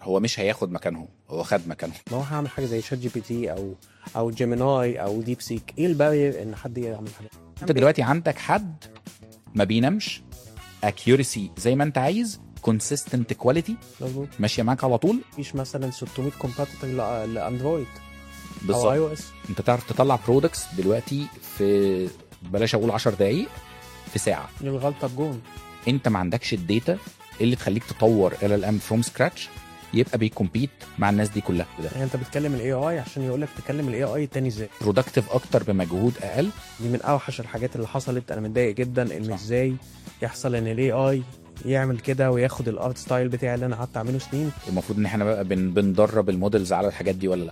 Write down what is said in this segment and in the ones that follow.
هو مش هياخد مكانهم هو خد مكانهم ما هو هعمل حاجه زي شات جي بي تي او او جيميناي او ديب سيك ايه البارير ان حد يعمل حاجه انت دلوقتي عندك حد ما بينامش اكيورسي زي ما انت عايز كونسيستنت كواليتي مظبوط ماشيه معاك على طول مفيش مثلا 600 كومباتيتور لاندرويد او اي بالظبط او اس انت تعرف تطلع برودكتس دلوقتي في بلاش اقول 10 دقائق في ساعه الغلطه بجون انت ما عندكش الداتا اللي تخليك تطور ال ال ام فروم سكراتش يبقى بيكمبيت مع الناس دي كلها يعني انت بتكلم الاي اي عشان يقول لك تكلم الاي اي التاني ازاي برودكتيف اكتر بمجهود اقل دي من اوحش الحاجات اللي حصلت انا متضايق جدا ان صح. ازاي يحصل ان الاي اي يعمل كده وياخد الارت ستايل بتاعي اللي انا قعدت اعمله سنين المفروض ان احنا بقى بن بندرب المودلز على الحاجات دي ولا لا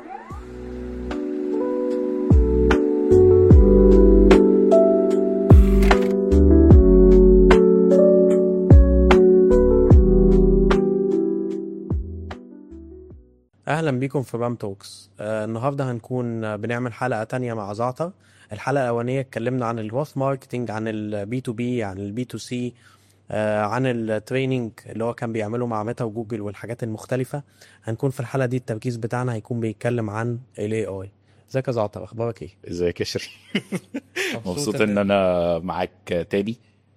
اهلا بيكم في بام توكس آه النهارده هنكون آه، بنعمل حلقه تانية مع زعتر الحلقه الاولانيه اتكلمنا عن الجروث ماركتنج عن البي تو بي عن البي تو سي عن التريننج اللي هو كان بيعمله مع ميتا وجوجل والحاجات المختلفه هنكون في الحلقه دي التركيز بتاعنا هيكون بيتكلم عن الاي اي ازيك يا زعتر اخبارك ايه ازيك يا شيرين مبسوط ان انا معاك تاني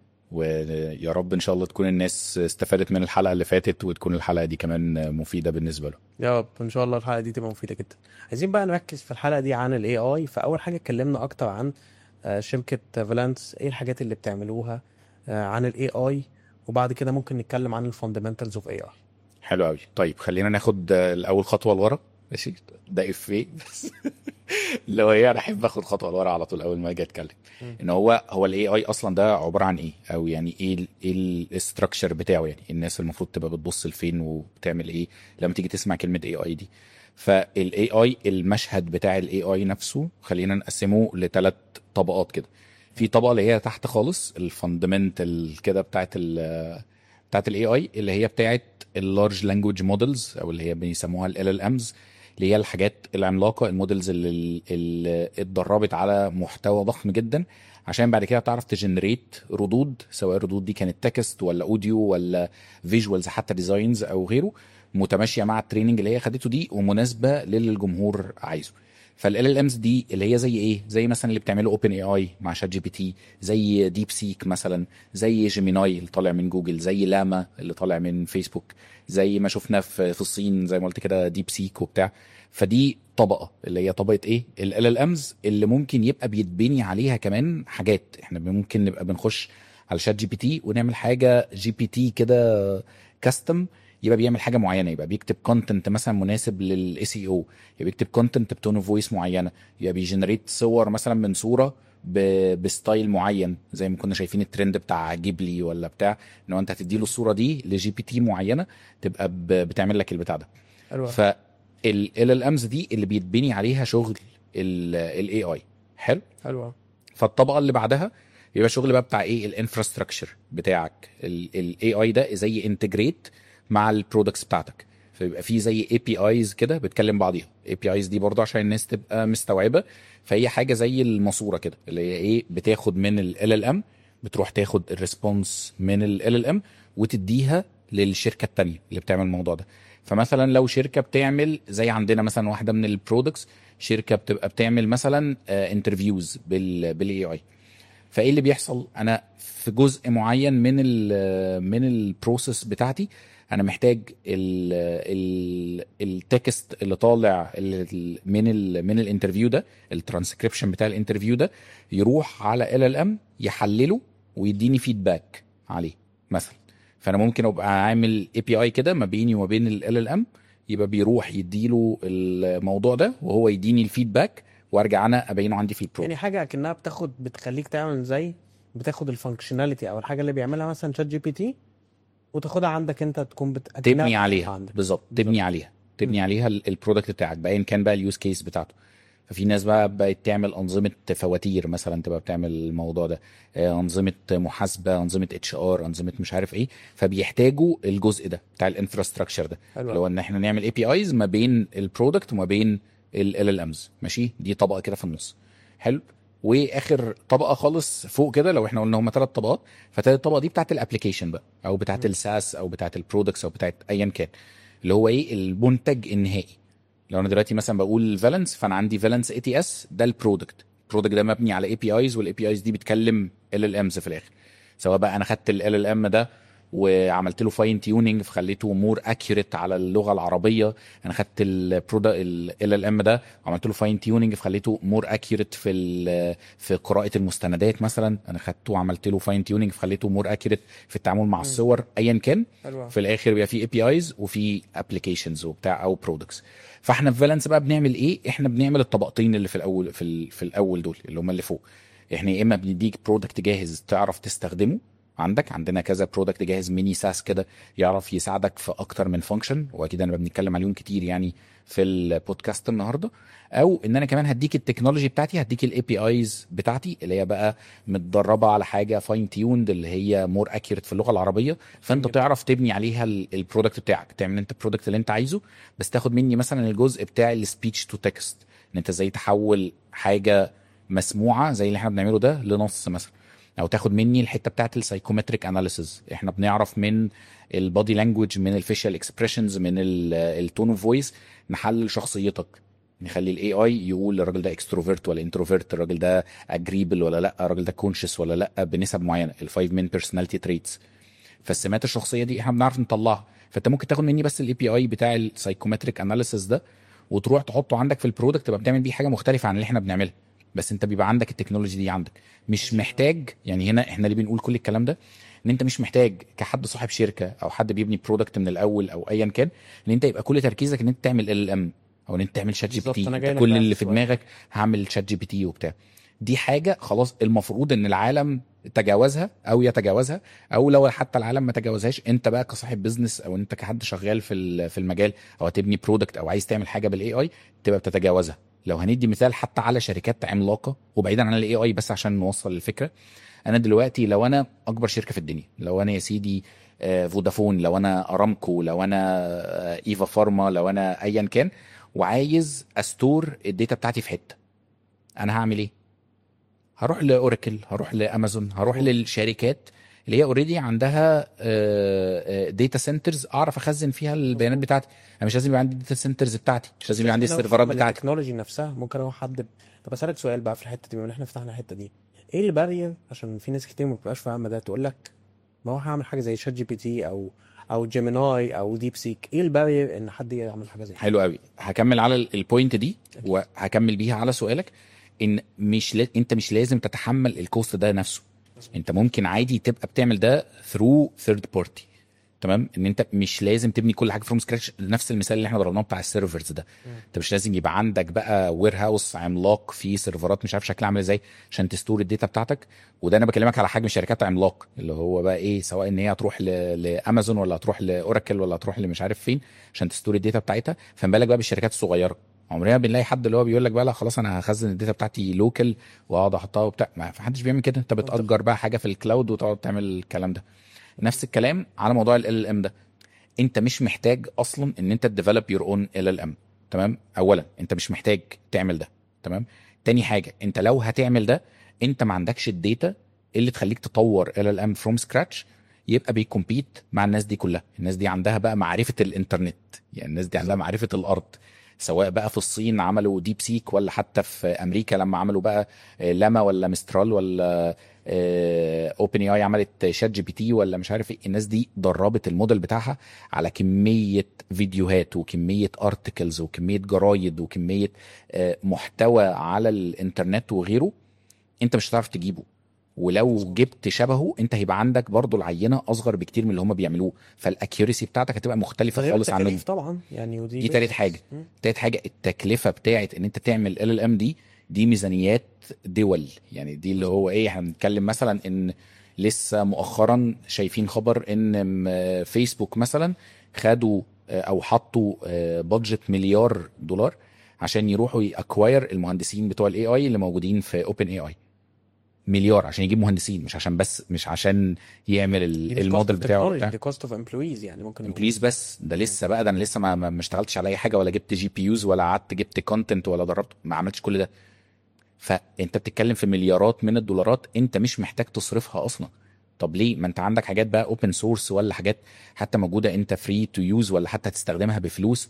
ويا رب ان شاء الله تكون الناس استفادت من الحلقه اللي فاتت وتكون الحلقه دي كمان مفيده بالنسبه له يا رب ان شاء الله الحلقه دي تبقى مفيده جدا عايزين بقى نركز في الحلقه دي عن الاي اي فاول حاجه اتكلمنا اكتر عن آه، شركه فالانس ايه الحاجات اللي بتعملوها آه، عن الاي اي وبعد كده ممكن نتكلم عن الفاندمنتالز اوف اي اي حلو قوي طيب خلينا ناخد الاول خطوه لورا ماشي ده افيه بس اللي هو ايه انا احب اخد خطوه لورا على طول اول ما اجي اتكلم مم. ان هو هو الاي اي اصلا ده عباره عن ايه او يعني ايه ال- ايه الاستراكشر بتاعه يعني الناس المفروض تبقى بتبص لفين وبتعمل ايه لما تيجي تسمع كلمه اي اي دي فالاي اي المشهد بتاع الاي اي نفسه خلينا نقسمه لثلاث طبقات كده في طبقه اللي هي تحت خالص الفاندمنتال كده بتاعت ال بتاعت الاي اي اللي هي بتاعت اللارج لانجوج مودلز او اللي هي بيسموها ال ال امز اللي هي الحاجات العملاقه المودلز اللي, اللي اتدربت على محتوى ضخم جدا عشان بعد كده تعرف تجنريت ردود سواء الردود دي كانت تكست ولا اوديو ولا فيجوالز حتى ديزاينز او غيره متماشيه مع التريننج اللي هي خدته دي ومناسبه للي الجمهور عايزه فال ال امز دي اللي هي زي ايه زي مثلا اللي بتعمله اوبن اي اي مع شات جي بي تي زي ديب سيك مثلا زي جيميناي اللي طالع من جوجل زي لاما اللي طالع من فيسبوك زي ما شفنا في في الصين زي ما قلت كده ديب سيك وبتاع فدي طبقه اللي هي طبقه ايه ال ال امز اللي ممكن يبقى بيتبني عليها كمان حاجات احنا ممكن نبقى بنخش على شات جي بي تي ونعمل حاجه جي بي تي كده كاستم يبقى بيعمل حاجه معينه يبقى بيكتب كونتنت مثلا مناسب للاي سي او يبقى بيكتب كونتنت بتون اوف فويس معينه يبقى بيجنريت صور مثلا من صوره ب... بستايل معين زي ما كنا شايفين الترند بتاع جيبلي ولا بتاع ان هو انت هتدي له الصوره دي لجي بي تي معينه تبقى ب... بتعمل لك البتاع ده حلوة فال ال امز دي اللي بيتبني عليها شغل الاي اي حلو حلوة فالطبقه اللي بعدها يبقى شغل بقى بتاع ايه الانفراستراكشر بتاعك الاي اي ده زي انتجريت مع البرودكتس بتاعتك فيبقى في زي اي بي ايز كده بتكلم بعضيها اي بي ايز دي برضه عشان الناس تبقى مستوعبه فهي حاجه زي الماسوره كده اللي هي ايه بتاخد من ال ال ام بتروح تاخد الريسبونس من ال ال ام وتديها للشركه التانية اللي بتعمل الموضوع ده فمثلا لو شركه بتعمل زي عندنا مثلا واحده من البرودكتس شركه بتبقى بتعمل مثلا انترفيوز بال بالاي اي فايه اللي بيحصل انا في جزء معين من ال من البروسيس بتاعتي انا محتاج ال ال التكست اللي طالع ال- من ال من الانترفيو ده الترانسكريبشن بتاع الانترفيو ده يروح على ال ال ام يحلله ويديني فيدباك عليه مثلا فانا ممكن ابقى عامل اي بي اي كده ما بيني وما بين ال ال ام يبقى بيروح يديله الموضوع ده وهو يديني الفيدباك وارجع انا ابينه عندي في البرو يعني حاجة اكنها بتاخد بتخليك تعمل زي بتاخد الفانكشناليتي او الحاجة اللي بيعملها مثلا شات جي بي تي وتاخدها عندك انت تكون بت... أكنها تبني عليها عندك بالظبط تبني عليها تبني عليها ال- البرودكت بتاعك باين كان بقى اليوز كيس بتاعته ففي ناس بقى بقت تعمل انظمه فواتير مثلا تبقى بتعمل الموضوع ده آه، انظمه محاسبه انظمه اتش ار انظمه مش عارف ايه فبيحتاجوا الجزء ده بتاع الانفراستراكشر ده حلو اللي هو ان احنا نعمل اي بي ايز ما بين البرودكت وما بين ال ال امز ماشي دي طبقه كده في النص حلو واخر طبقه خالص فوق كده لو احنا قلنا هم ثلاث طبقات فتالت طبقه دي بتاعت الابلكيشن بقى او بتاعت م. الساس او بتاعت البرودكتس او بتاعت ايا كان اللي هو ايه المنتج النهائي لو انا دلوقتي مثلا بقول فالنس فانا عندي فالنس اي تي اس ده البرودكت البرودكت ده مبني على اي بي ايز والاي بي ايز دي بتكلم ال ال امز في الاخر سواء بقى انا خدت ال ال ام ده وعملت له فاين تيوننج فخليته مور اكيوريت على اللغه العربيه انا خدت البرودكت ال ال ام ده وعملت له فاين تيوننج فخليته مور اكيوريت في ال- في قراءه المستندات مثلا انا خدته وعملت له فاين تيوننج فخليته مور اكيوريت في التعامل مع الصور ايا كان حلو في الاخر بيبقى في اي بي ايز وفي ابلكيشنز وبتاع او برودكتس فاحنا في فالنس بقى بنعمل ايه احنا بنعمل الطبقتين اللي في الاول في, ال- في الاول دول اللي هم اللي فوق احنا يا اما بنديك برودكت جاهز تعرف تستخدمه عندك عندنا كذا برودكت جاهز ميني ساس كده يعرف يساعدك في اكتر من فانكشن واكيد انا بنتكلم عليهم كتير يعني في البودكاست النهارده او ان انا كمان هديك التكنولوجي بتاعتي هديك الاي بي ايز بتاعتي اللي هي بقى متدربه على حاجه فاين تيوند اللي هي مور اكيوريت في اللغه العربيه فانت جميل. تعرف تبني عليها البرودكت بتاعك تعمل انت البرودكت اللي انت عايزه بس تاخد مني مثلا الجزء بتاع السبيتش تو تكست ان انت ازاي تحول حاجه مسموعه زي اللي احنا بنعمله ده لنص مثلا او تاخد مني الحته بتاعت السايكومتريك اناليسز احنا بنعرف من البادي لانجوج من الفيشال اكسبريشنز من التون اوف فويس نحلل شخصيتك نخلي الاي اي يقول الراجل ده اكستروفيرت ولا انتروفيرت الراجل ده اجريبل ولا لا الراجل ده كونشس ولا لا بنسب معينه الفايف مين بيرسوناليتي تريتس فالسمات الشخصيه دي احنا بنعرف نطلعها فانت ممكن تاخد مني بس الاي بي اي بتاع السايكومتريك اناليسيس ده وتروح تحطه عندك في البرودكت تبقى بتعمل بيه حاجه مختلفه عن اللي احنا بنعملها بس انت بيبقى عندك التكنولوجي دي عندك مش محتاج يعني هنا احنا اللي بنقول كل الكلام ده ان انت مش محتاج كحد صاحب شركه او حد بيبني برودكت من الاول او ايا كان ان انت يبقى كل تركيزك ان انت تعمل ال ام او ان انت تعمل شات جي بي بالظبط، تي أنا جاي انت لك كل بقى اللي في في السؤال. دماغك هعمل شات جي بي تي وبتاع دي حاجه خلاص المفروض ان العالم تجاوزها او يتجاوزها او لو حتى العالم ما تجاوزهاش انت بقى كصاحب بزنس او انت كحد شغال في ال- في المجال او هتبني برودكت او عايز تعمل حاجه بالاي اي تبقى بتتجاوزها لو هندي مثال حتى على شركات عملاقه وبعيدا عن الاي اي بس عشان نوصل الفكره انا دلوقتي لو انا اكبر شركه في الدنيا لو انا يا سيدي آه، فودافون لو انا ارامكو لو انا آه، ايفا فارما لو انا ايا كان وعايز استور الداتا بتاعتي في حته انا هعمل ايه هروح لاوراكل هروح لامازون هروح للشركات اللي هي اوريدي عندها داتا سنترز اعرف اخزن فيها البيانات بتاعتي انا مش لازم يبقى عندي داتا سنترز بتاعتي مش لازم يبقى عندي أنا السيرفرات من بتاعتي التكنولوجي نفسها ممكن اروح حد طب اسالك سؤال بقى في الحته دي بما ان احنا فتحنا الحته دي ايه البارير عشان في ناس كتير ما بتبقاش فاهمه ده تقول لك ما هو هعمل حاجه زي شات جي بي تي او او جيميناي او ديب سيك ايه البارير ان حد يعمل حاجه زي كده حلو قوي هكمل على ال- البوينت دي وهكمل بيها على سؤالك ان مش لا... انت مش لازم تتحمل الكوست ده نفسه انت ممكن عادي تبقى بتعمل ده ثرو ثيرد بارتي تمام ان انت مش لازم تبني كل حاجه فروم سكراتش نفس المثال اللي احنا ضربناه بتاع السيرفرز ده انت مش لازم يبقى عندك بقى وير هاوس عملاق فيه سيرفرات مش عارف شكلها عامل ازاي عشان تستور الداتا بتاعتك وده انا بكلمك على حجم شركات عملاق اللي هو بقى ايه سواء ان هي هتروح ل... لامازون ولا هتروح لاوراكل ولا هتروح لمش عارف فين عشان تستور الداتا بتاعتها فما بالك بقى بالشركات الصغيره عمرنا ما بنلاقي حد اللي هو بيقول لك بقى لا خلاص انا هخزن الداتا بتاعتي لوكال واقعد احطها وبتاع ما حدش بيعمل كده انت بتاجر بقى حاجه في الكلاود وتقعد تعمل الكلام ده نفس الكلام على موضوع ال ال ام ده انت مش محتاج اصلا ان انت تديفلوب يور اون ال ال ام تمام اولا انت مش محتاج تعمل ده تمام تاني حاجه انت لو هتعمل ده انت ما عندكش الداتا اللي تخليك تطور ال ال ام فروم سكراتش يبقى بيكمبيت مع الناس دي كلها الناس دي عندها بقى معرفه الانترنت يعني الناس دي عندها معرفه الارض سواء بقى في الصين عملوا ديب سيك ولا حتى في امريكا لما عملوا بقى آه، لاما ولا مسترال ولا اوبن اي اي عملت شات جي بي تي ولا مش عارف ايه الناس دي دربت الموديل بتاعها على كميه فيديوهات وكميه ارتكلز وكميه جرايد وكميه آه، محتوى على الانترنت وغيره انت مش هتعرف تجيبه ولو جبت شبهه انت هيبقى عندك برضو العينه اصغر بكتير من اللي هم بيعملوه فالاكيورسي بتاعتك هتبقى مختلفه غير خالص عنهم التكاليف طبعا يعني ودي دي تالت حاجه مم. تالت حاجه التكلفه بتاعت ان انت تعمل ال ال ام دي دي ميزانيات دول يعني دي اللي هو ايه احنا بنتكلم مثلا ان لسه مؤخرا شايفين خبر ان م- فيسبوك مثلا خدوا آه، او حطوا بادجت مليار دولار عشان يروحوا يأكواير المهندسين بتوع الاي اي اللي موجودين في اوبن اي اي مليار عشان يجيب مهندسين مش عشان بس مش عشان يعمل ال- الموديل بتاعه بتاع. دي كوست اوف امبلويز يعني ممكن يكون- امبليز بس ده لسه بقى ده انا لسه ما ما ما اشتغلتش على اي حاجه ولا جبت جي بي يوز ولا قعدت جبت كونتنت ولا دربت ما عملتش كل ده فانت بتتكلم في مليارات من الدولارات انت مش محتاج تصرفها اصلا طب ليه ما انت عندك حاجات بقى اوبن سورس ولا حاجات حتى موجوده انت فري تو يوز ولا حتى تستخدمها بفلوس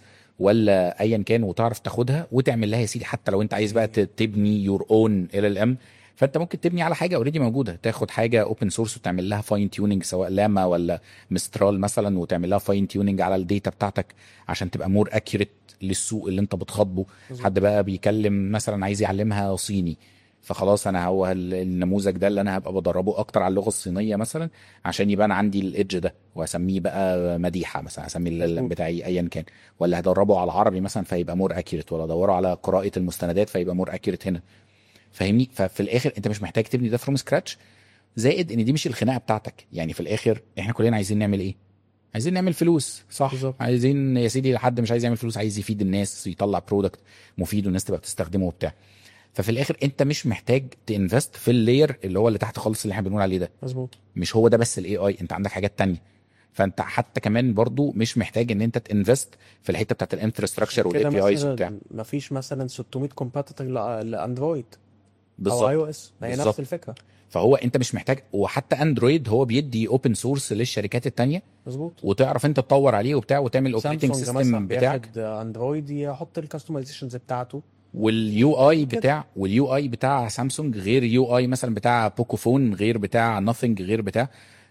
ولا ايا كان وتعرف تاخدها وتعمل لها يا سيدي حتى لو انت عايز بقى ت- تبني يور اون ال ال ام فانت ممكن تبني على حاجه اوريدي موجوده تاخد حاجه اوبن سورس وتعمل لها فاين تيوننج سواء لاما ولا مسترال مثلا وتعمل لها فاين تيوننج على الداتا بتاعتك عشان تبقى مور اكيوريت للسوق اللي انت بتخاطبه مظبوط. حد بقى بيكلم مثلا عايز يعلمها صيني فخلاص انا هو ال- النموذج ده اللي انا هبقى بدربه اكتر على اللغه الصينيه مثلا عشان يبان عندي الايدج ده واسميه بقى مديحه مثلا اسمي ال مظبوط. بتاعي ايا كان ولا هدربه على العربي مثلا فيبقى مور اكيوريت ولا ادوره على قراءه المستندات فيبقى مور اكيوريت هنا فاهمني ففي الاخر انت مش محتاج تبني ده فروم سكراتش زائد ان دي مش الخناقه بتاعتك يعني في الاخر احنا كلنا عايزين نعمل ايه عايزين نعمل فلوس صح بالظبط. عايزين يا سيدي حد مش عايز يعمل فلوس عايز يفيد الناس يطلع برودكت مفيد والناس تبقى بتستخدمه وبتاع ففي الاخر انت مش محتاج تنفست في اللاير اللي هو اللي تحت خالص اللي احنا بنقول عليه ده مظبوط مش هو ده بس الاي اي انت عندك حاجات تانية فانت حتى كمان برضو مش محتاج ان انت تنفست في الحته بتاعت الانفراستراكشر والاي كده بي ايز وبتاع مثلا مفيش مثلا 600 كومباتيتور لاندرويد او اي بالظبط او اس ما هي بالظبط. نفس الفكره فهو انت مش محتاج وحتى اندرويد هو بيدي اوبن سورس للشركات التانية مظبوط وتعرف انت تطور عليه وبتاع وتعمل الاوبريتنج سامسونج سيستم مثلا بتاعك بياخد اندرويد يحط الكاستمايزيشنز بتاعته واليو اي كده. بتاع واليو اي بتاع سامسونج غير يو اي مثلا بتاع بوكو فون غير بتاع ناثينج غير بتاع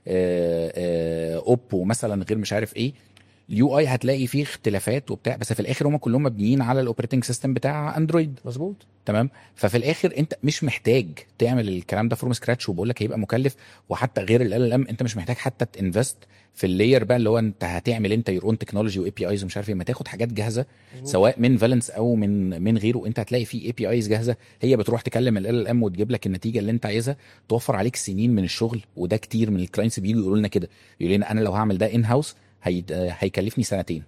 آه، آه، اوبو مثلا غير مش عارف ايه اليو اي هتلاقي فيه اختلافات وبتاع بس في الاخر هم كلهم مبنيين على الاوبريتنج سيستم بتاع اندرويد مظبوط تمام ففي الاخر انت مش محتاج تعمل الكلام ده فروم سكراتش وبقول لك هيبقى مكلف وحتى غير ال ال ام انت مش محتاج حتى تنفست في اللاير بقى اللي هو انت هتعمل انت يور اون تكنولوجي واي بي ايز ومش عارف ايه ما تاخد حاجات جاهزه مظبوط. سواء من فالنس او من من غيره انت هتلاقي في اي بي ايز جاهزه هي بتروح تكلم ال ال ام وتجيب لك النتيجه اللي انت عايزها توفر عليك سنين من الشغل وده كتير من الكلاينتس بييجوا يقولوا لنا كده يقولوا لنا انا لو هعمل ده ان هاوس هيكلفني سنتين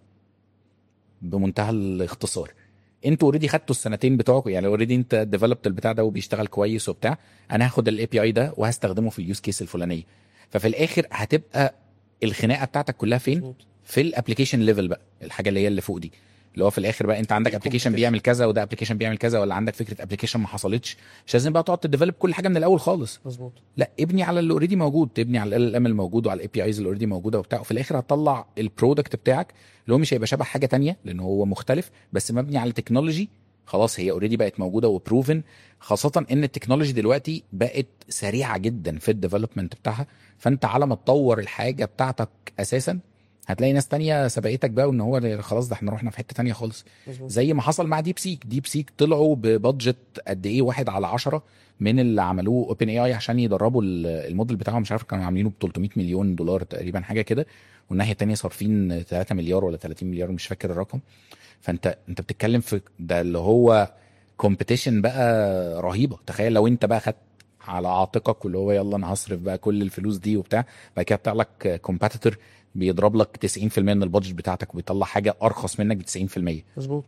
بمنتهى الاختصار انتوا اوريدي خدتوا السنتين بتوعكم يعني اوريدي انت ديفلوبت البتاع ده وبيشتغل كويس وبتاع انا هاخد الاي بي اي ده وهستخدمه في اليوز كيس الفلانيه ففي الاخر هتبقى الخناقه بتاعتك كلها فين مظبوط. في الابلكيشن ليفل بقى الحاجه اللي هي اللي فوق دي اللي هو في الاخر بقى انت عندك ابلكيشن competition. بيعمل كذا وده ابلكيشن بيعمل كذا ولا عندك فكره ابلكيشن ما حصلتش مش لازم بقى تقعد تديفلوب كل حاجه من الاول خالص مظبوط لا ابني على اللي اوريدي موجود تبني على ال ام الموجود وعلى الاي بي ايز اللي اوريدي موجوده وبتاع وفي الاخر هتطلع البرودكت بتاعك اللي هو مش هيبقى شبه حاجه تانية لان هو مختلف بس مبني على تكنولوجي خلاص هي اوريدي بقت موجوده وبروفن خاصه ان التكنولوجي دلوقتي بقت سريعه جدا في الديفلوبمنت بتاعها فانت على ما تطور الحاجه بتاعتك اساسا هتلاقي ناس تانية سبقتك بقى وان هو خلاص ده احنا رحنا في حته تانية خالص مظبوط زي ما حصل مع ديب سيك ديب سيك طلعوا ببادجت قد ايه واحد على عشرة من اللي عملوه اوبن اي اي عشان يدربوا ال- الموديل بتاعهم مش عارف كانوا عاملينه ب 300 مليون دولار تقريبا حاجه كده والناحيه التانية صارفين 3 مليار ولا 30 مليار مش فاكر الرقم فانت انت بتتكلم في ده اللي هو كومبيتيشن بقى رهيبه تخيل لو انت بقى خدت على عاتقك واللي هو يلا انا هصرف بقى كل الفلوس دي وبتاع بعد كده بتاع لك كومبيتيتور بيضرب لك 90% من البادجت بتاعتك وبيطلع حاجه ارخص منك ب 90% مظبوط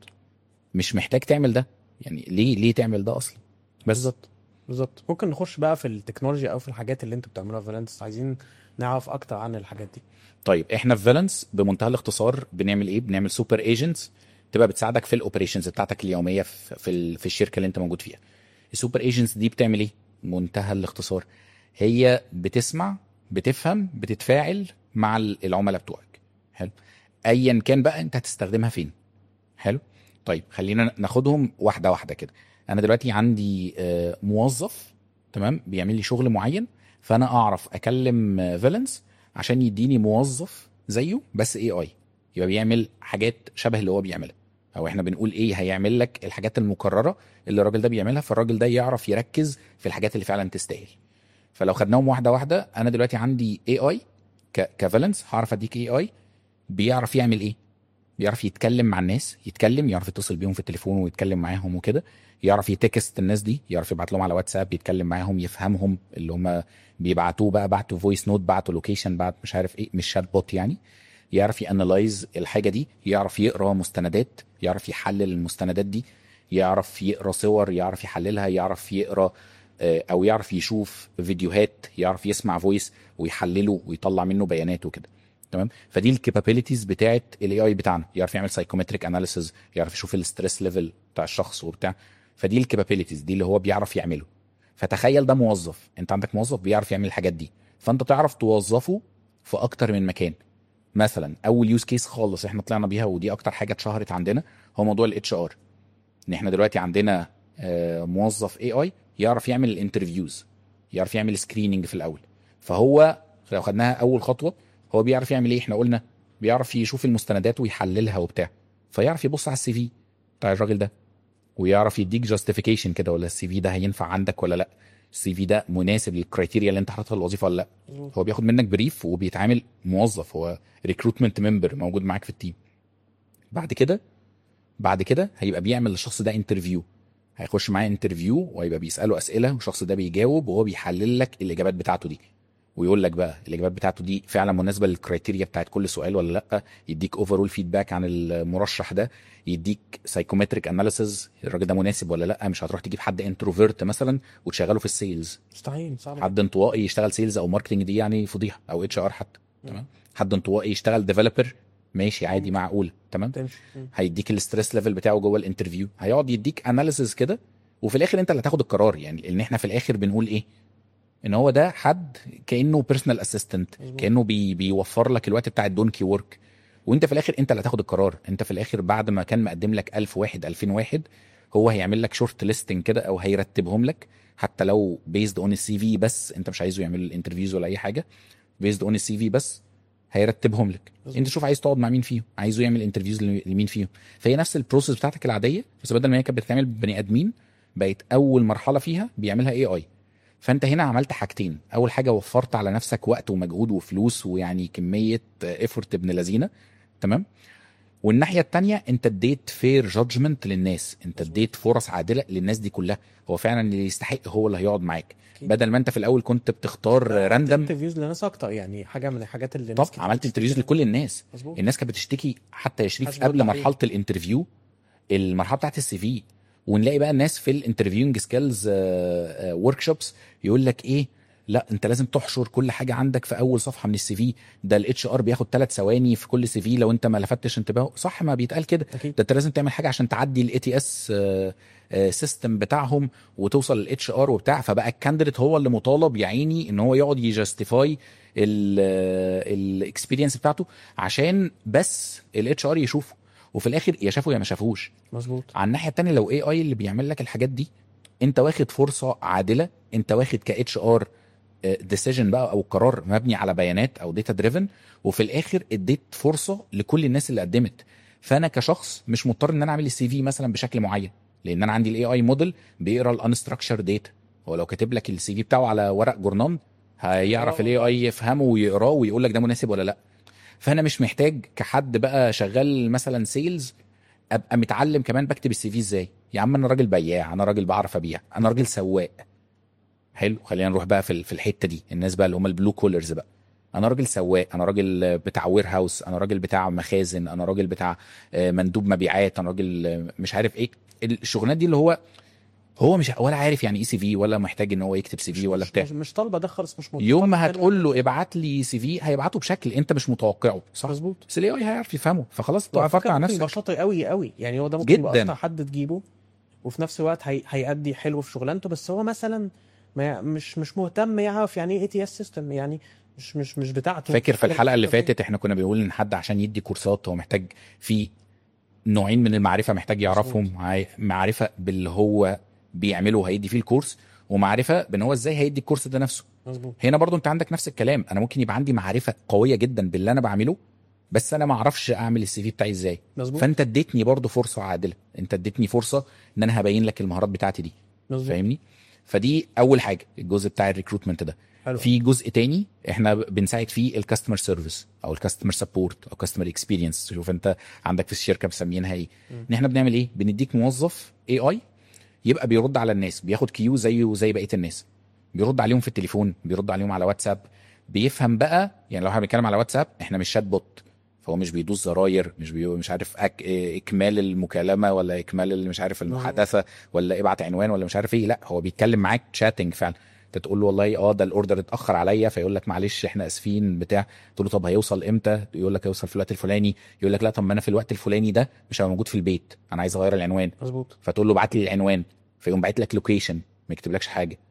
مش محتاج تعمل ده يعني ليه ليه تعمل ده اصلا بس بالظبط بالظبط ممكن نخش بقى في التكنولوجيا او في الحاجات اللي انتوا بتعملوها في فالنس عايزين نعرف اكتر عن الحاجات دي طيب احنا في فالنس بمنتهى الاختصار بنعمل ايه بنعمل سوبر ايجنتس تبقى بتساعدك في الاوبريشنز بتاعتك اليوميه في في, ال- في الشركه اللي انت موجود فيها السوبر ايجنتس دي بتعمل ايه منتهى الاختصار هي بتسمع بتفهم بتتفاعل مع ال- العملاء بتوعك حلو ايا كان بقى انت هتستخدمها فين حلو طيب خلينا ناخدهم واحده واحده كده انا دلوقتي عندي آه، موظف تمام بيعمل لي شغل معين فانا اعرف اكلم فالنس عشان يديني موظف زيه بس اي اي يبقى بيعمل حاجات شبه اللي هو بيعملها او احنا بنقول ايه هيعمل لك الحاجات المكرره اللي الراجل ده بيعملها فالراجل ده يعرف يركز في الحاجات اللي فعلا تستاهل فلو خدناهم واحده واحده انا دلوقتي عندي اي اي كفالنس هعرف اديك اي اي بيعرف يعمل ايه بيعرف يتكلم مع الناس يتكلم يعرف يتصل بيهم في التليفون ويتكلم معاهم وكده يعرف يتكست الناس دي يعرف يبعت لهم على واتساب يتكلم معاهم يفهمهم اللي هم بيبعتوه بقى بعتوا فويس نوت بعتوا لوكيشن بعت مش عارف ايه مش شات بوت يعني يعرف يانلايز الحاجه دي يعرف يقرا مستندات يعرف يحلل المستندات دي يعرف يقرا صور يعرف يحللها يعرف يقرا آه، او يعرف يشوف فيديوهات يعرف يسمع فويس ويحلله ويطلع منه بيانات وكده تمام فدي الكابابيلتيز بتاعت الاي اي بتاعنا يعرف يعمل سايكومتريك اناليسز يعرف يشوف الستريس ليفل بتاع الشخص وبتاع فدي الكابابيلتيز دي اللي هو بيعرف يعمله فتخيل ده موظف انت عندك موظف بيعرف يعمل الحاجات دي فانت تعرف توظفه في اكتر من مكان مثلا اول يوز كيس خالص احنا طلعنا بيها ودي اكتر حاجه اتشهرت عندنا هو موضوع الاتش ار ان احنا دلوقتي عندنا آه، موظف اي اي يعرف يعمل الانترفيوز يعرف يعمل سكريننج في الاول فهو لو خدناها اول خطوه هو بيعرف يعمل ايه احنا قلنا بيعرف يشوف المستندات ويحللها وبتاع فيعرف يبص على السي في بتاع الراجل ده ويعرف يديك جاستيفيكيشن كده ولا السي في ده هينفع عندك ولا لا السي في ده مناسب للكرايتيريا اللي انت حاططها للوظيفه ولا لا مظبوط. هو بياخد منك بريف وبيتعامل موظف هو ريكروتمنت ممبر موجود معاك في التيم بعد كده بعد كده هيبقى بيعمل للشخص ده انترفيو هيخش معاه انترفيو وهيبقى بيساله اسئله والشخص ده بيجاوب وهو بيحلل لك الاجابات بتاعته دي ويقول لك بقى الاجابات بتاعته دي فعلا مناسبه للكرايتيريا بتاعت كل سؤال ولا لا يديك اوفرول فيدباك عن المرشح ده يديك سايكومتريك اناليسز الراجل ده مناسب ولا لا مش هتروح تجيب حد انتروفيرت مثلا وتشغله في السيلز مستحيل صعب حد انطوائي يشتغل سيلز او ماركتنج دي يعني فضيحه او اتش ار حتى تمام حد انطوائي يشتغل ديفلوبر ماشي عادي معقول تمام تمشي مم. هيديك الستريس ليفل بتاعه جوه الانترفيو هيقعد يديك اناليسز كده وفي الاخر انت اللي هتاخد القرار يعني ان احنا في الاخر بنقول ايه ان هو ده حد كانه بيرسونال اسيستنت مظبوط. كانه بي بيوفر لك الوقت بتاع الدونكي ورك وانت في الاخر انت اللي هتاخد القرار انت في الاخر بعد ما كان مقدم لك 1000 واحد 2000 واحد هو هيعمل لك شورت ليستنج كده او هيرتبهم لك حتى لو بيزد اون السي في بس انت مش عايزه يعمل الانترفيوز ولا اي حاجه بيزد اون السي في بس هيرتبهم لك مظبوط. انت شوف عايز تقعد مع مين فيهم عايزه يعمل انترفيوز لمين فيهم فهي نفس البروسيس بتاعتك العاديه بس بدل ما هي كانت بتتعمل بني ادمين بقت اول مرحله فيها بيعملها اي اي فانت هنا عملت حاجتين اول حاجه وفرت على نفسك وقت ومجهود وفلوس ويعني كميه ايفورت ابن لذينه تمام والناحيه التانية انت اديت فير جادجمنت للناس انت اديت فرص عادله للناس دي كلها هو فعلا اللي يستحق هو اللي هيقعد معاك أكيد. بدل ما انت في الاول كنت بتختار راندم انترفيوز لناس اكتر يعني حاجه من الحاجات اللي طب ناس كتير عملت بتشتكي انترفيوز منها. لكل الناس مظبوط الناس كانت بتشتكي حتى يا شريف حسب قبل التحليل. مرحله الانترفيو المرحله بتاعت السي في ونلاقي بقى الناس في الانترفيوينج سكيلز ورك شوبس يقول لك ايه لا انت لازم تحشر كل حاجه عندك في اول صفحه من السي في ده الاتش ار بياخد ثلاث ثواني في كل سي في لو انت ما لفتش انتباهه صح ما بيتقال كده اكيد ده انت لازم تعمل حاجه عشان تعدي الاي تي اس سيستم بتاعهم وتوصل للاتش ار وبتاع فبقى الكانديديت هو اللي مطالب يا عيني ان هو يقعد يجاستيفاي الاكسبيرينس بتاعته عشان بس الاتش ار يشوفه وفي الاخر يا شافه يا ما شافوش مظبوط على الناحيه التانية لو اي اي اللي بيعمل لك الحاجات دي انت واخد فرصه عادله انت واخد كاتش ار ديسيجن بقى او قرار مبني على بيانات او داتا دريفن وفي الاخر اديت فرصه لكل الناس اللي قدمت فانا كشخص مش مضطر ان انا اعمل السي في مثلا بشكل معين لان انا عندي الاي اي موديل بيقرا الانستراكشر داتا هو لو كاتب لك السي في بتاعه على ورق جورنان هيعرف آه. الاي اي يفهمه ويقراه ويقول لك ده مناسب ولا لا فانا مش محتاج كحد بقى شغال مثلا سيلز ابقى متعلم كمان بكتب السي في ازاي يا عم انا راجل بياع انا راجل بعرف ابيع انا راجل سواق حلو خلينا نروح بقى في ال- في الحته دي الناس بقى اللي هم البلو كولرز بقى انا راجل سواق انا راجل بتاع وير هاوس انا راجل بتاع مخازن انا راجل بتاع آه، مندوب مبيعات انا راجل آه، مش عارف ايه الشغلانات دي اللي هو هو مش ولا عارف يعني ايه سي في ولا محتاج ان هو يكتب سي في ولا مش- بتاع مش, مش طالبه ده خالص مش مطالب يوم ما ده. هتقول له ابعت لي سي في هيبعته بشكل انت مش متوقعه صح مظبوط بس الاي اي هيعرف يفهمه فخلاص وعلى توفرت فكرة على ممكن يبقى نفسك شاطر قوي قوي يعني هو ده ممكن يبقى جداً. اكتر حد تجيبه وفي نفس الوقت هي... هيأدي حلو في شغلانته بس هو مثلا ما مش مش مهتم يعرف يعني ايه اي تي اس سيستم يعني مش مش مش بتاعته فاكر في الحلقه اللي أوكي. فاتت احنا كنا بنقول ان حد عشان يدي كورسات هو محتاج في نوعين من المعرفه محتاج يعرفهم عاي- معرفه باللي هو بيعمله وهيدي فيه الكورس ومعرفه بان هو ازاي هيدي الكورس ده نفسه مظبوط هنا برضو انت عندك نفس الكلام انا ممكن يبقى عندي معرفه قويه جدا باللي انا بعمله بس انا ما اعرفش اعمل السي في بتاعي ازاي مظبوط فانت اديتني برضو فرصه عادله انت اديتني فرصه ان انا هبين لك المهارات بتاعتي دي مظبوط فاهمني فدي اول حاجه الجزء بتاع الريكروتمنت ده حلو في جزء تاني احنا بنساعد فيه الكاستمر سيرفيس او الكاستمر سبورت او كاستمر اكسبيرينس شوف انت عندك في الشركه مسمينها ايه مم. ان احنا بنعمل ايه بنديك موظف اي اي يبقى بيرد على الناس بياخد كيو زيه زي بقيه الناس بيرد عليهم في التليفون بيرد عليهم على واتساب بيفهم بقى يعني لو احنا بنتكلم على واتساب احنا مش شات بوت فهو مش بيدوس زراير مش بي... مش عارف أك... إيه، اكمال المكالمه ولا اكمال ال- مش عارف المحادثه ولا ابعت عنوان ولا مش عارف ايه لا هو بيتكلم معاك تشاتنج فعلا انت تقول له والله اه ده الاوردر اتاخر عليا فيقول لك معلش احنا اسفين بتاع تقول له طب هيوصل امتى يقول لك هيوصل في الوقت الفلاني يقول لك لا طب ما انا في الوقت الفلاني ده مش هبقى موجود في البيت انا عايز اغير العنوان مظبوط فتقول له ابعت لي العنوان فيقوم باعت لك لوكيشن ما يكتبلكش حاجه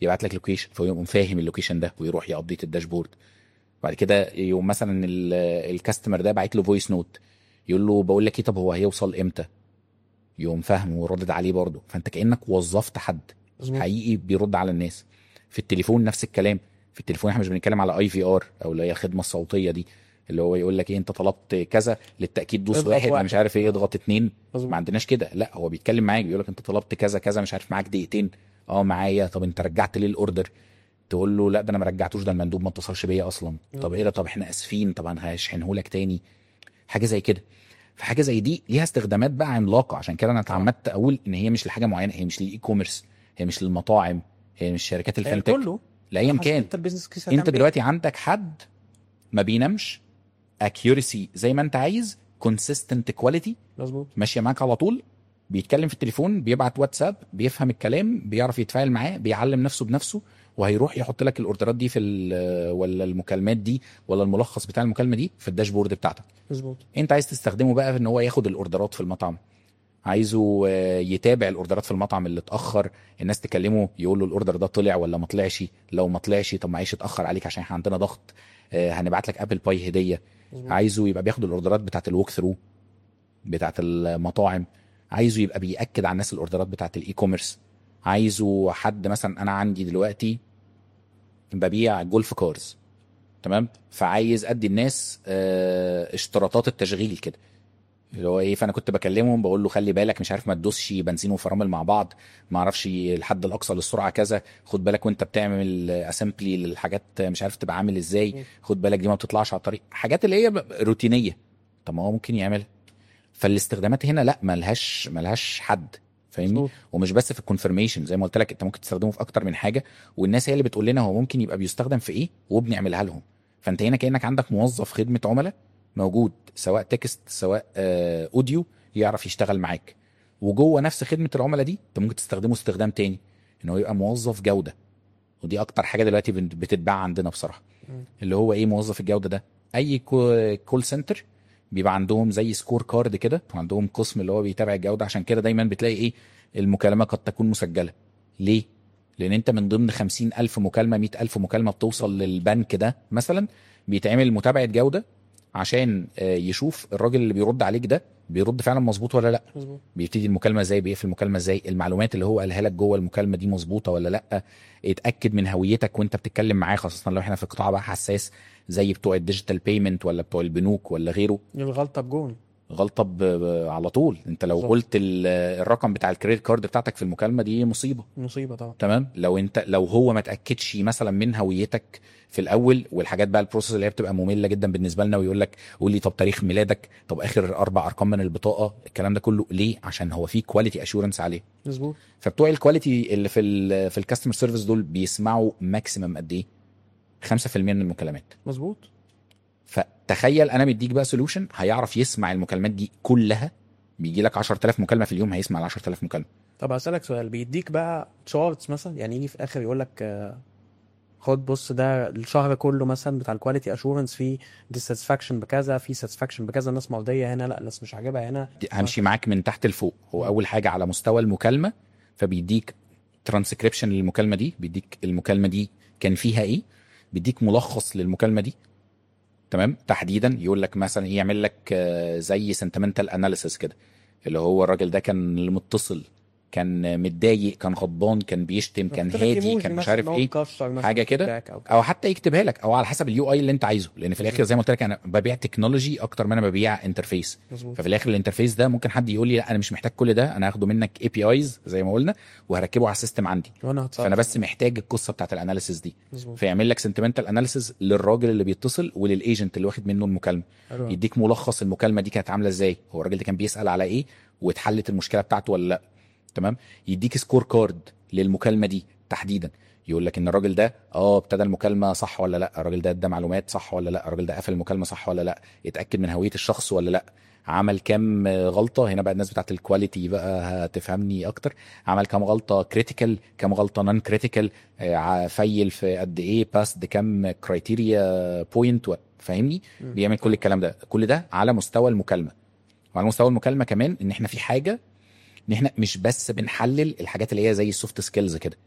يبعت لك لوكيشن فيقوم فاهم اللوكيشن ده ويروح يابديت الداشبورد بعد كده يقوم مثلا ال- الكاستمر ده باعت له فويس نوت يقول له بقول لك ايه طب هو هيوصل امتى يقوم فاهم وردد عليه برضه فانت كانك وظفت حد مظبوط حقيقي بيرد على الناس في التليفون نفس الكلام في التليفون احنا مش بنتكلم على اي في ار او اللي هي الخدمه الصوتيه دي اللي هو يقول لك ايه انت طلبت كذا للتاكيد دوس اضغط واحد انا واحد. مش عارف ايه اضغط اتنين مظبوط ما عندناش كده لا هو بيتكلم معاك بيقول لك انت طلبت كذا كذا مش عارف معاك دقيقتين اه معايا طب انت رجعت ليه الاوردر تقول له لا ده انا ما رجعتوش ده المندوب ما اتصلش بيا اصلا طب ايه ده طب احنا اسفين طب انا هشحنه لك تاني حاجه زي كده فحاجه زي دي ليها استخدامات بقى عملاقه عشان كده انا اتعمدت اقول ان هي مش لحاجه معينه هي مش للاي كوميرس هي مش للمطاعم هي مش شركات هي الفنتك كله لايا حسب كان انت البيزنس كيس انت دلوقتي عندك حد ما بينامش اكيورسي زي ما انت عايز كونسيستنت كواليتي مظبوط ماشيه معاك على طول بيتكلم في التليفون بيبعت واتساب بيفهم الكلام بيعرف يتفاعل معاه بيعلم نفسه بنفسه وهيروح يحط لك الاوردرات دي في ال- ولا المكالمات دي ولا الملخص بتاع المكالمه دي في الداشبورد بتاعتك مظبوط انت عايز تستخدمه بقى في ان هو ياخد الاوردرات في المطعم عايزه آه، يتابع الاوردرات في المطعم اللي اتاخر الناس تكلمه يقول له الاوردر ده طلع ولا ما طلعش لو ما طلعش طب معلش اتاخر عليك عشان احنا عندنا ضغط آه، هنبعت لك ابل باي هديه مظبوط عايزه يبقى بياخد الاوردرات بتاعت الوك ثرو بتاعت المطاعم عايزه يبقى بياكد على الناس الاوردرات بتاعت الاي كوميرس عايزه حد مثلا انا عندي دلوقتي ببيع جولف كارز تمام فعايز ادي الناس آه، اشتراطات التشغيل كده اللي هو ايه فانا كنت بكلمهم بقول له خلي بالك مش عارف ما تدوسش بنزين وفرامل مع بعض ما اعرفش الحد الاقصى للسرعه كذا خد بالك وانت بتعمل اسامبلي للحاجات مش عارف تبقى عامل ازاي خد بالك دي ما بتطلعش على الطريق حاجات اللي هي ب- روتينيه طب ما هو ممكن يعملها فالاستخدامات هنا لا ملهاش ملهاش حد فاهمني مظبوط ومش بس في الكونفرميشن زي ما قلت لك انت ممكن تستخدمه في اكتر من حاجه والناس هي اللي بتقول لنا هو ممكن يبقى بيستخدم في ايه وبنعملها لهم فانت هنا كانك عندك موظف خدمه عملاء موجود سواء تكست سواء آه اوديو يعرف يشتغل معاك وجوه نفس خدمه العملاء دي انت ممكن تستخدمه استخدام تاني ان هو يبقى موظف جوده ودي اكتر حاجه دلوقتي بن- بتتباع عندنا بصراحه مم. اللي هو ايه موظف الجوده ده اي كو- كول سنتر بيبقى عندهم زي سكور كارد كده وعندهم قسم اللي هو بيتابع الجوده عشان كده دايما بتلاقي ايه المكالمه قد تكون مسجله ليه لان انت من ضمن خمسين الف مكالمه مئة الف مكالمه بتوصل للبنك ده مثلا بيتعمل متابعه جوده عشان آه، يشوف الراجل اللي بيرد عليك ده بيرد فعلا مظبوط ولا لا مظبوط بيبتدي المكالمه ازاي بيقفل المكالمه ازاي المعلومات اللي هو قالها لك جوه المكالمه دي مظبوطه ولا لا اتاكد من هويتك وانت بتتكلم معاه خاصه لو احنا في قطاع بقى حساس زي بتوع الديجيتال بيمنت ولا بتوع البنوك ولا غيره الغلطه بجون غلطه ب... ب... على طول انت لو بالظبط. قلت ال... الرقم بتاع الكريدت كارد بتاعتك في المكالمه دي مصيبه مصيبه طبعا تمام لو انت لو هو ما اتاكدش مثلا من هويتك في الاول والحاجات بقى البروسيس اللي هي بتبقى ممله جدا بالنسبه لنا ويقول لك قول لي طب تاريخ ميلادك طب اخر اربع ارقام من البطاقه الكلام ده كله ليه عشان هو في كواليتي اشورنس عليه مظبوط فبتوع الكواليتي اللي في ال في الكاستمر سيرفيس دول بيسمعوا ماكسيمم قد ايه 5% من المكالمات مظبوط فتخيل انا مديك بقى سولوشن هيعرف يسمع المكالمات دي كلها بيجي لك 10000 مكالمه في اليوم هيسمع ال 10000 مكالمه طب هسألك سؤال بيديك بقى تشارتس مثلا يعني يجي في اخر يقول لك آه، خد بص ده الشهر كله مثلا بتاع الكواليتي اشورنس في ديساتسفاكشن بكذا في ساتسفاكشن بكذا الناس مرضيه هنا لا الناس مش عاجبها هنا همشي معاك من تحت لفوق هو اول حاجه على مستوى المكالمه فبيديك ترانسكريبشن للمكالمه دي بيديك المكالمه دي كان فيها ايه بيديك ملخص للمكالمه دي تمام تحديدا يقول لك مثلا إيه، يعمل لك آه، زي سنتمنتال اناليسيس كده اللي هو الراجل ده كان متصل كان متضايق كان غضبان كان بيشتم كان يحط لك هادي ايموجي كان مش مثلا عارف إن هو ايه مكشر مثلا حاجة في كده. feedback أو او حتى يكتبها لك او على حسب اليو اي اللي انت عايزه لان في الاخر زي ما قلت لك انا ببيع تكنولوجي اكتر ما انا ببيع انترفيس مظبوط ففي الاخر الانترفيس ده ممكن حد يقول لي لا انا مش محتاج كل ده انا هاخده منك اي بي ايز زي ما قلنا وهركبه على السيستم عندي وانا هتصرف فانا بس محتاج القصه بتاعت الاناليسيس دي مظبوط فيعمل لك سنتمنتال اناليسيس للراجل اللي بيتصل وللايجنت اللي واخد منه المكالمه حلو أوي. يديك ملخص المكالمه دي كانت عامله ازاي هو الراجل ده كان بيسال على ايه واتحلت المشكله بتاعته ولا لا تمام يديك سكور كارد للمكالمه دي تحديدا يقول لك ان الراجل ده اه ابتدى المكالمه صح ولا لا الراجل ده ادى معلومات صح ولا لا الراجل ده قفل المكالمه صح ولا لا اتاكد من هويه الشخص ولا لا عمل كام غلطه هنا بقى الناس بتاعت الكواليتي بقى هتفهمني اكتر عمل كام غلطه كريتيكال كام غلطه نون كريتيكال فيل في قد ايه باسد كام كرايتيريا بوينت فاهمني مم. بيعمل كل الكلام ده كل ده على مستوى المكالمه وعلى مستوى المكالمه كمان ان احنا في حاجه ان احنا مش بس بنحلل الحاجات اللي هي زي السوفت سكيلز كده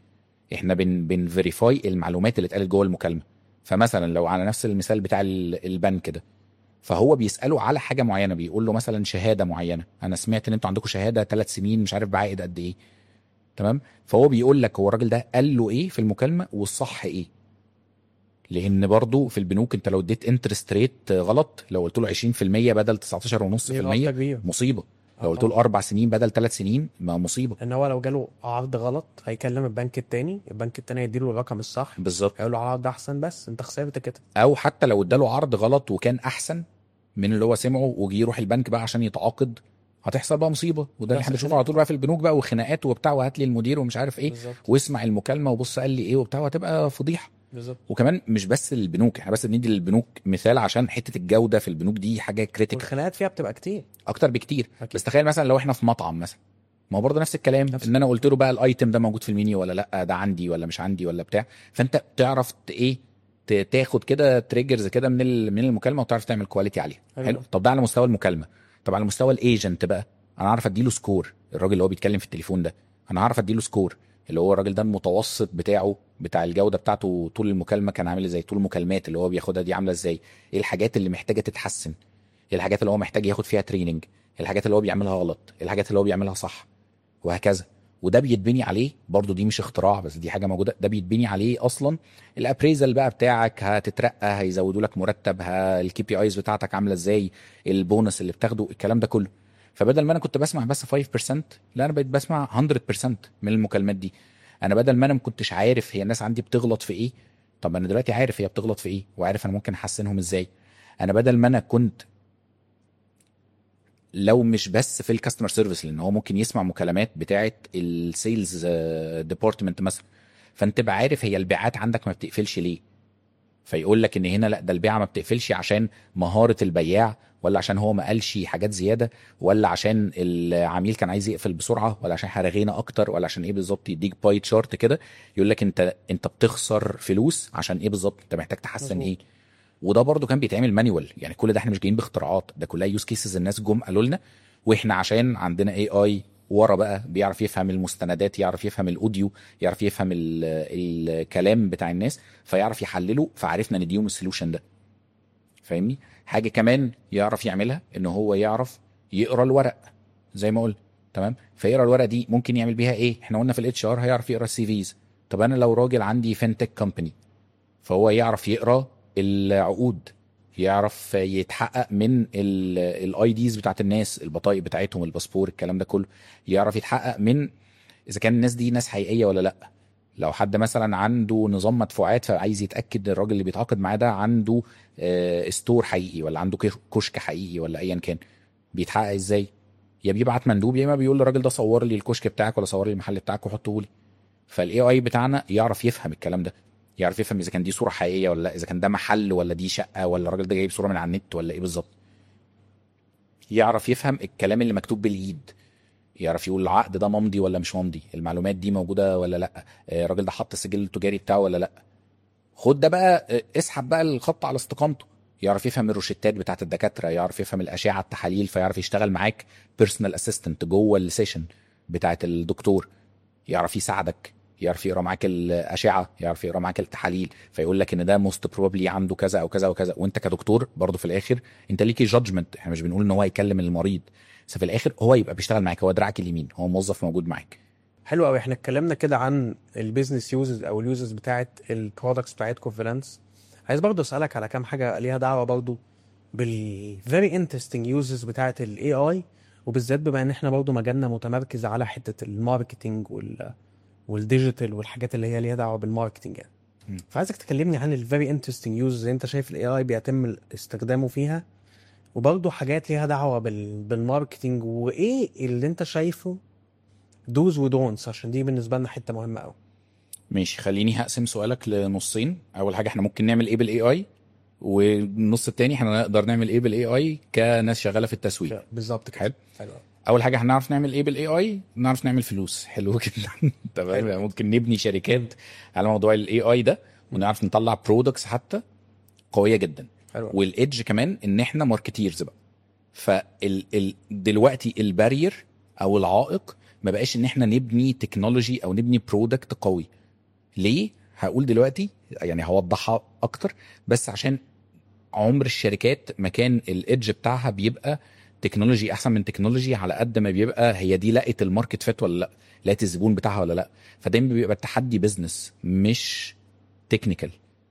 احنا بن بنفيريفاي المعلومات اللي اتقالت جوه المكالمه فمثلا لو على نفس المثال بتاع ال- البنك ده فهو بيساله على حاجه معينه بيقول له مثلا شهاده معينه انا سمعت ان انتوا عندكم شهاده ثلاث سنين مش عارف بعائد قد ايه تمام فهو بيقول لك هو الراجل ده قال له ايه في المكالمه والصح ايه لان برضو في البنوك انت لو اديت انترست ريت غلط لو قلت له 20% بدل 19.5% دي غلطه كبيره مصيبه لو آه قلت له طبعا. اربع سنين بدل ثلاث سنين ما مصيبه ان هو لو جاله عرض غلط هيكلم البنك التاني البنك التاني هيديله الرقم الصح بالظبط هيقول له على عرض احسن بس انت خسرت كده او حتى لو اداله عرض غلط وكان احسن من اللي هو سمعه وجي يروح البنك بقى عشان يتعاقد هتحصل بقى مصيبه وده اللي بس احنا بنشوفه كده. على طول بقى في البنوك بقى وخناقات وبتاع وهات لي المدير ومش عارف ايه بالظبط واسمع المكالمه وبص قال لي ايه وبتاع وهتبقى فضيحه بالظبط وكمان مش بس البنوك احنا بس بندي للبنوك مثال عشان حته الجوده في البنوك دي حاجه كريتيكال والخناقات فيها بتبقى كتير اكتر بكتير أكيد. بس تخيل مثلا لو احنا في مطعم مثلا ما هو برضه نفس الكلام نفس ان انا قلت له بقى الايتم ده موجود في المنيو ولا لا ده عندي ولا مش عندي ولا بتاع فانت بتعرف ت- ايه ت- تاخد كده تريجرز كده من ال- من المكالمه وتعرف تعمل كواليتي عليها حلو. حلو طب ده على مستوى المكالمه طب على مستوى الايجنت بقى انا اعرف اديله سكور الراجل اللي هو بيتكلم في التليفون ده انا هعرف اديله سكور اللي هو الراجل ده المتوسط بتاعه بتاع الجوده بتاعته طول المكالمه كان عامل ازاي طول المكالمات اللي هو بياخدها دي عامله ازاي ايه الحاجات اللي محتاجه تتحسن ايه الحاجات اللي هو محتاج ياخد فيها تريننج ايه الحاجات اللي هو بيعملها غلط ايه الحاجات اللي هو بيعملها صح وهكذا وده بيتبني عليه برضو دي مش اختراع بس دي حاجه موجوده ده بيتبني عليه اصلا الابريزل بقى بتاعك هتترقى هيزودوا لك مرتب الكي بي ايز بتاعتك عامله ازاي البونص اللي بتاخده الكلام ده كله فبدل ما انا كنت بسمع بس 5% لا انا بقيت بسمع 100% من المكالمات دي انا بدل ما انا ما كنتش عارف هي الناس عندي بتغلط في ايه طب انا دلوقتي عارف هي بتغلط في ايه وعارف انا ممكن احسنهم ازاي انا بدل ما انا كنت لو مش بس في الكاستمر سيرفيس لان هو ممكن يسمع مكالمات بتاعه السيلز ديبارتمنت مثلا فانت تبقى عارف هي البيعات عندك ما بتقفلش ليه فيقول لك ان هنا لا ده البيعه ما بتقفلش عشان مهاره البياع ولا عشان هو ما قالش حاجات زياده ولا عشان العميل كان عايز يقفل بسرعه ولا عشان هرغينا اكتر ولا عشان ايه بالظبط يديك باي تشارت كده يقول لك انت انت بتخسر فلوس عشان ايه بالظبط انت محتاج تحسن مظبوط. ايه وده برضو كان بيتعمل مانيوال يعني كل ده احنا مش جايين باختراعات ده كلها يوز كيسز الناس جم قالوا لنا واحنا عشان عندنا اي اي ورا بقى بيعرف يفهم المستندات يعرف يفهم الاوديو يعرف يفهم ال- الكلام بتاع الناس فيعرف يحلله فعرفنا نديهم السولوشن ده فاهمني حاجه كمان يعرف يعملها ان هو يعرف يقرا الورق زي ما قلت تمام فيقرا الورق دي ممكن يعمل بيها ايه احنا قلنا في الاتش ار هيعرف يقرا السي فيز طب انا لو راجل عندي فينتك كومباني فهو يعرف يقرا العقود يعرف يتحقق من الاي ديز بتاعت الناس البطايق بتاعتهم الباسبور الكلام ده كله يعرف يتحقق من اذا كان الناس دي ناس حقيقيه ولا لا لو حد مثلا عنده نظام مدفوعات فعايز يتاكد الراجل اللي بيتعاقد معاه ده عنده آه، ستور حقيقي ولا عنده كش- كشك حقيقي ولا ايا كان بيتحقق ازاي يا بيبعت مندوب يا اما بيقول للراجل ده صور لي الكشك بتاعك ولا صور لي المحل بتاعك وحطه لي فالاي اي بتاعنا يعرف يفهم الكلام ده يعرف يفهم اذا كان دي صوره حقيقيه ولا لا اذا كان ده محل ولا دي شقه ولا الراجل ده جايب صوره من على النت ولا ايه بالظبط يعرف يفهم الكلام اللي مكتوب بالايد يعرف يقول العقد ده ممضي ولا مش ممضي المعلومات دي موجوده ولا لا آه، الراجل ده حط السجل التجاري بتاعه ولا لا خد ده بقى آه، اسحب بقى الخط على استقامته يعرف يفهم الروشتات بتاعت الدكاتره يعرف يفهم الاشعه التحاليل فيعرف يشتغل معاك بيرسونال اسيستنت جوه السيشن بتاعت الدكتور يعرف يساعدك يعرف يقرا معاك الاشعه يعرف يقرا معاك التحاليل فيقول لك ان ده موست بروبلي عنده كذا او كذا وكذا وانت كدكتور برضه في الاخر انت ليكي جادجمنت احنا مش بنقول ان هو هيكلم المريض بس في الاخر هو يبقى بيشتغل معاك هو دراعك اليمين هو موظف موجود معاك حلو قوي احنا اتكلمنا كده عن البيزنس يوزز او اليوزز بتاعت البرودكتس بتاعتكم فيلانس عايز برضه اسالك على كام حاجه ليها دعوه برضه بال very interesting uses بتاعت الاي اي وبالذات بما ان احنا برضه مجالنا متمركز على حته الماركتينج وال والديجيتال والحاجات اللي هي ليها دعوه بالماركتينج يعني مم. فعايزك تكلمني عن الفيري انترستنج يوزز اللي انت شايف الاي اي بيتم استخدامه فيها وبرضه حاجات ليها دعوه بال... بالماركتينج وايه اللي انت شايفه دوز ودونتس عشان دي بالنسبه لنا حته مهمه قوي ماشي خليني هقسم سؤالك لنصين اول حاجه احنا ممكن نعمل ايه بالاي اي والنص التاني احنا نقدر نعمل ايه بالاي اي كناس شغاله في التسويق بالظبط كده حلو حلو أوي. اول حاجه هنعرف نعمل ايه بالاي اي نعرف نعمل فلوس حلو جدا تمام يعني ممكن نبني شركات على موضوع الاي اي ده ونعرف نطلع برودكتس حتى قويه جدا حلو أوي. والايدج كمان ان احنا ماركتيرز بقى فال ال دلوقتي البارير او العائق ما بقاش ان احنا نبني تكنولوجي او نبني برودكت قوي ليه هقول دلوقتي يعني هوضحها اكتر بس عشان عمر الشركات مكان الايدج بتاعها بيبقى تكنولوجي احسن من تكنولوجي على قد ما بيبقى هي دي لقت الماركت فيت ولا لا لقت الزبون بتاعها ولا لا فدايما بيبقى التحدي بزنس مش تكنيكال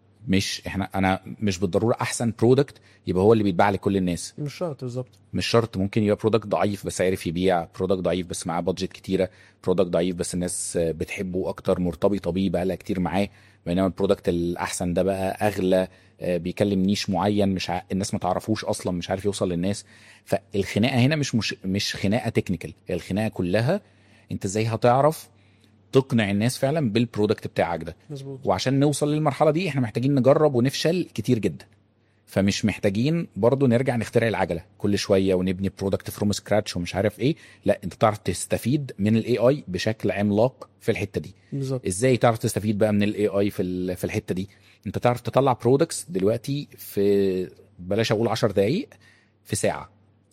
مش احنا انا مش بالضروره احسن برودكت يبقى هو اللي بيتباع لكل الناس مش شرط بالظبط مش شرط ممكن يبقى برودكت ضعيف بس عارف يبيع برودكت ضعيف بس معاه بادجت كتيره برودكت ضعيف بس الناس بتحبه اكتر مرتبطه بيه بقى لها كتير معاه بينما البرودكت الاحسن ده بقى اغلى آه، بيكلم نيش معين مش ع... الناس ما تعرفوش اصلا مش عارف يوصل للناس فالخناقه هنا مش مش, مش خناقه تكنيكال الخناقه كلها انت ازاي هتعرف تقنع الناس فعلا بالبرودكت بتاعك ده مظبوط وعشان نوصل للمرحله دي احنا محتاجين نجرب ونفشل كتير جدا فمش محتاجين برضو نرجع نخترع العجله كل شويه ونبني برودكت فروم سكراتش ومش عارف ايه لا انت تعرف تستفيد من الاي اي بشكل عملاق في الحته دي بالظبط ازاي تعرف تستفيد بقى من الاي اي في ال- في الحته دي انت تعرف تطلع برودكتس دلوقتي في بلاش اقول 10 دقائق في ساعه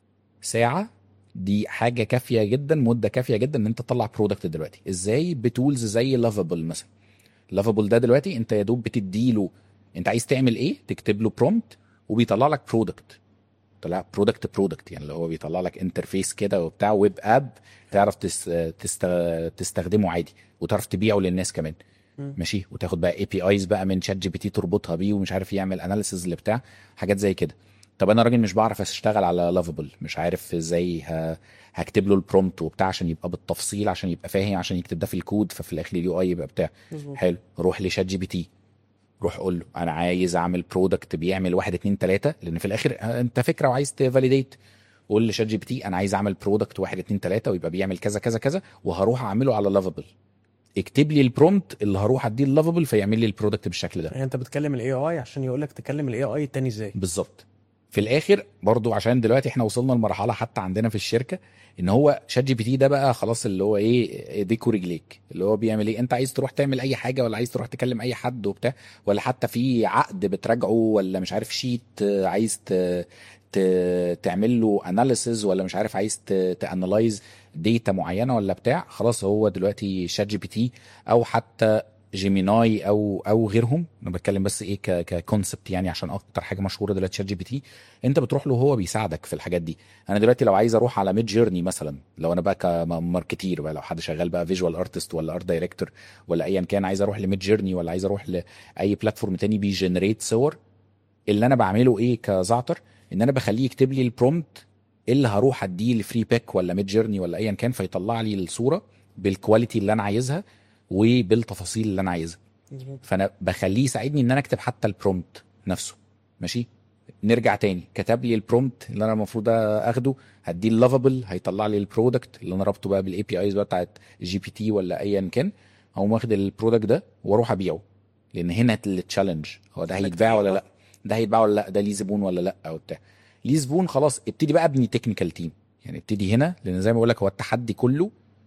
ساعه دي حاجه كافيه جدا مده كافيه جدا ان انت تطلع برودكت دلوقتي ازاي بتولز زي لافابل مثلا لافابل ده دلوقتي انت يا دوب بتديله انت عايز تعمل ايه تكتب له برومبت وبيطلع لك برودكت طلع برودكت برودكت يعني اللي هو بيطلع لك انترفيس كده وبتاع ويب اب تعرف تس تست تستخدمه عادي وتعرف تبيعه للناس كمان مم. ماشي وتاخد بقى اي بي ايز بقى من شات جي بي تي تربطها بيه ومش عارف يعمل اناليسز اللي بتاع حاجات زي كده طب انا راجل مش بعرف اشتغل على لافابل مش عارف ازاي ه... هكتب له البرومبت وبتاع عشان يبقى بالتفصيل عشان يبقى فاهم عشان يكتب ده في الكود ففي الاخر اليو اي يبقى بتاع مظبوط حلو روح لشات جي بي تي روح قول له انا عايز اعمل برودكت بيعمل واحد اتنين تلاته لان في الاخر انت فكره وعايز تفاليديت قول لشات جي بي تي انا عايز اعمل برودكت واحد اتنين تلاته ويبقى بيعمل كذا كذا كذا وهروح اعمله على لافابل اكتب لي البرومبت اللي هروح اديه لافابل فيعمل لي البرودكت بالشكل ده يعني انت بتكلم الاي اي عشان يقول لك تكلم الاي اي التاني ازاي بالظبط في الاخر برضو عشان دلوقتي احنا وصلنا لمرحله حتى عندنا في الشركه ان هو شات جي بي تي ده بقى خلاص اللي هو ايه ايديك ورجليك اللي هو بيعمل ايه انت عايز تروح تعمل اي حاجه ولا عايز تروح تكلم اي حد وبتاع ولا حتى في عقد بتراجعه ولا مش عارف شيت آه، عايز ت... ت... تعمل له اناليسز ولا مش عارف عايز تانلايز ديتا معينه ولا بتاع خلاص هو دلوقتي شات جي بي تي او حتى جيميناي او او غيرهم انا بتكلم بس ايه ك ككونسبت يعني عشان اكتر حاجه مشهوره دلوقتي شات جي بي تي انت بتروح له هو بيساعدك في الحاجات دي انا دلوقتي لو عايز اروح على ميد جيرني مثلا لو انا بقى كماركتير بقى لو حد شغال بقى فيجوال ارتست ولا ارت دايركتور ولا ايا كان عايز اروح لميد جيرني ولا عايز اروح لاي بلاتفورم تاني بيجنريت صور اللي انا بعمله ايه كزعتر ان انا بخليه يكتب لي البرومبت اللي هروح اديه لفري باك ولا ميد جيرني ولا ايا كان فيطلع لي الصوره بالكواليتي اللي انا عايزها وبالتفاصيل اللي انا عايزها مظبوط فانا بخليه يساعدني ان انا اكتب حتى البرومبت نفسه ماشي نرجع تاني كتب لي البرومبت اللي انا المفروض اخده هديه اللافابل هيطلع لي البرودكت اللي انا رابطه بقى بالاي بي ايز بقى بتاعت جي بي تي ولا ايا كان اقوم واخد البرودكت ده واروح ابيعه لان هنا التشالنج هو ده هيتباع ولا لا ده هيتباع ولا لا ده ليه زبون ولا لا او بتاع ليه زبون خلاص ابتدي بقى ابني تكنيكال تيم يعني ابتدي هنا لان زي ما بقول لك هو التحدي كله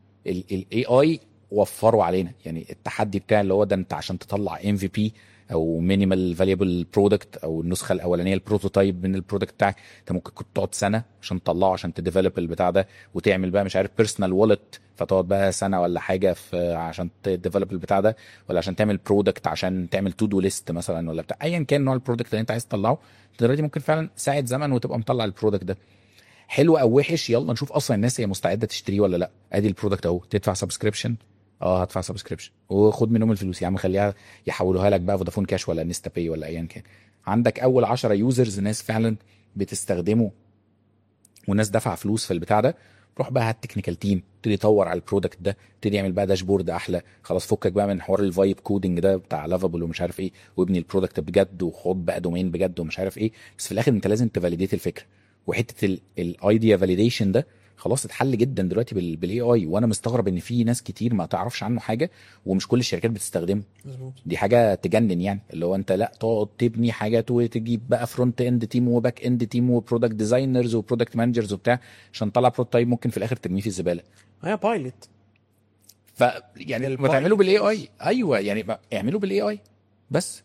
الاي اي وفروا علينا يعني التحدي بتاع اللي هو ده انت عشان تطلع ام في بي او مينيمال فاليبل برودكت او النسخه الاولانيه البروتوتايب من البرودكت بتاعك انت ممكن كنت تقعد سنه عشان تطلعه عشان تديفلوب البتاع ده وتعمل بقى مش عارف بيرسونال والت فتقعد بقى سنه ولا حاجه في عشان تديفلوب البتاع ده ولا عشان تعمل برودكت عشان تعمل تو دو ليست مثلا ولا بتاع ايا كان نوع البرودكت اللي انت عايز تطلعه انت دلوقتي ممكن فعلا ساعه زمن وتبقى مطلع البرودكت ده حلو او وحش يلا نشوف اصلا الناس هي مستعده تشتريه ولا لا ادي البرودكت اهو تدفع سبسكريبشن اه هدفع سبسكريبشن وخد منهم الفلوس يا عم خليها يحولوها لك بقى فودافون كاش ولا نيستا باي ولا ايا كان عندك اول 10 يوزرز ناس فعلا بتستخدمه والناس دافعه فلوس في البتاع ده روح بقى هات تكنيكال تيم ابتدي يطور على البرودكت ده ابتدي يعمل بقى داشبورد احلى خلاص فكك بقى من حوار الفايب كودنج ده بتاع لافابل ومش عارف ايه وابني البرودكت بجد وخد بقى دومين بجد ومش عارف ايه بس في الاخر انت لازم تفاليديت الفكره وحته الايديا فاليديشن ده خلاص اتحل جدا دلوقتي بالاي اي وانا مستغرب ان في ناس كتير ما تعرفش عنه حاجه ومش كل الشركات بتستخدمه مظبوط دي حاجه تجنن يعني اللي هو انت لا تقعد تبني حاجات وتجيب بقى فرونت اند تيم وباك اند تيم وبرودكت ديزاينرز وبرودكت مانجرز وبتاع عشان تطلع بروتوتايب ممكن في الاخر ترميه في الزباله هي بايلوت ف يعني ما تعملوا بالاي اي ايوه يعني ما- اعملوا بالاي اي بس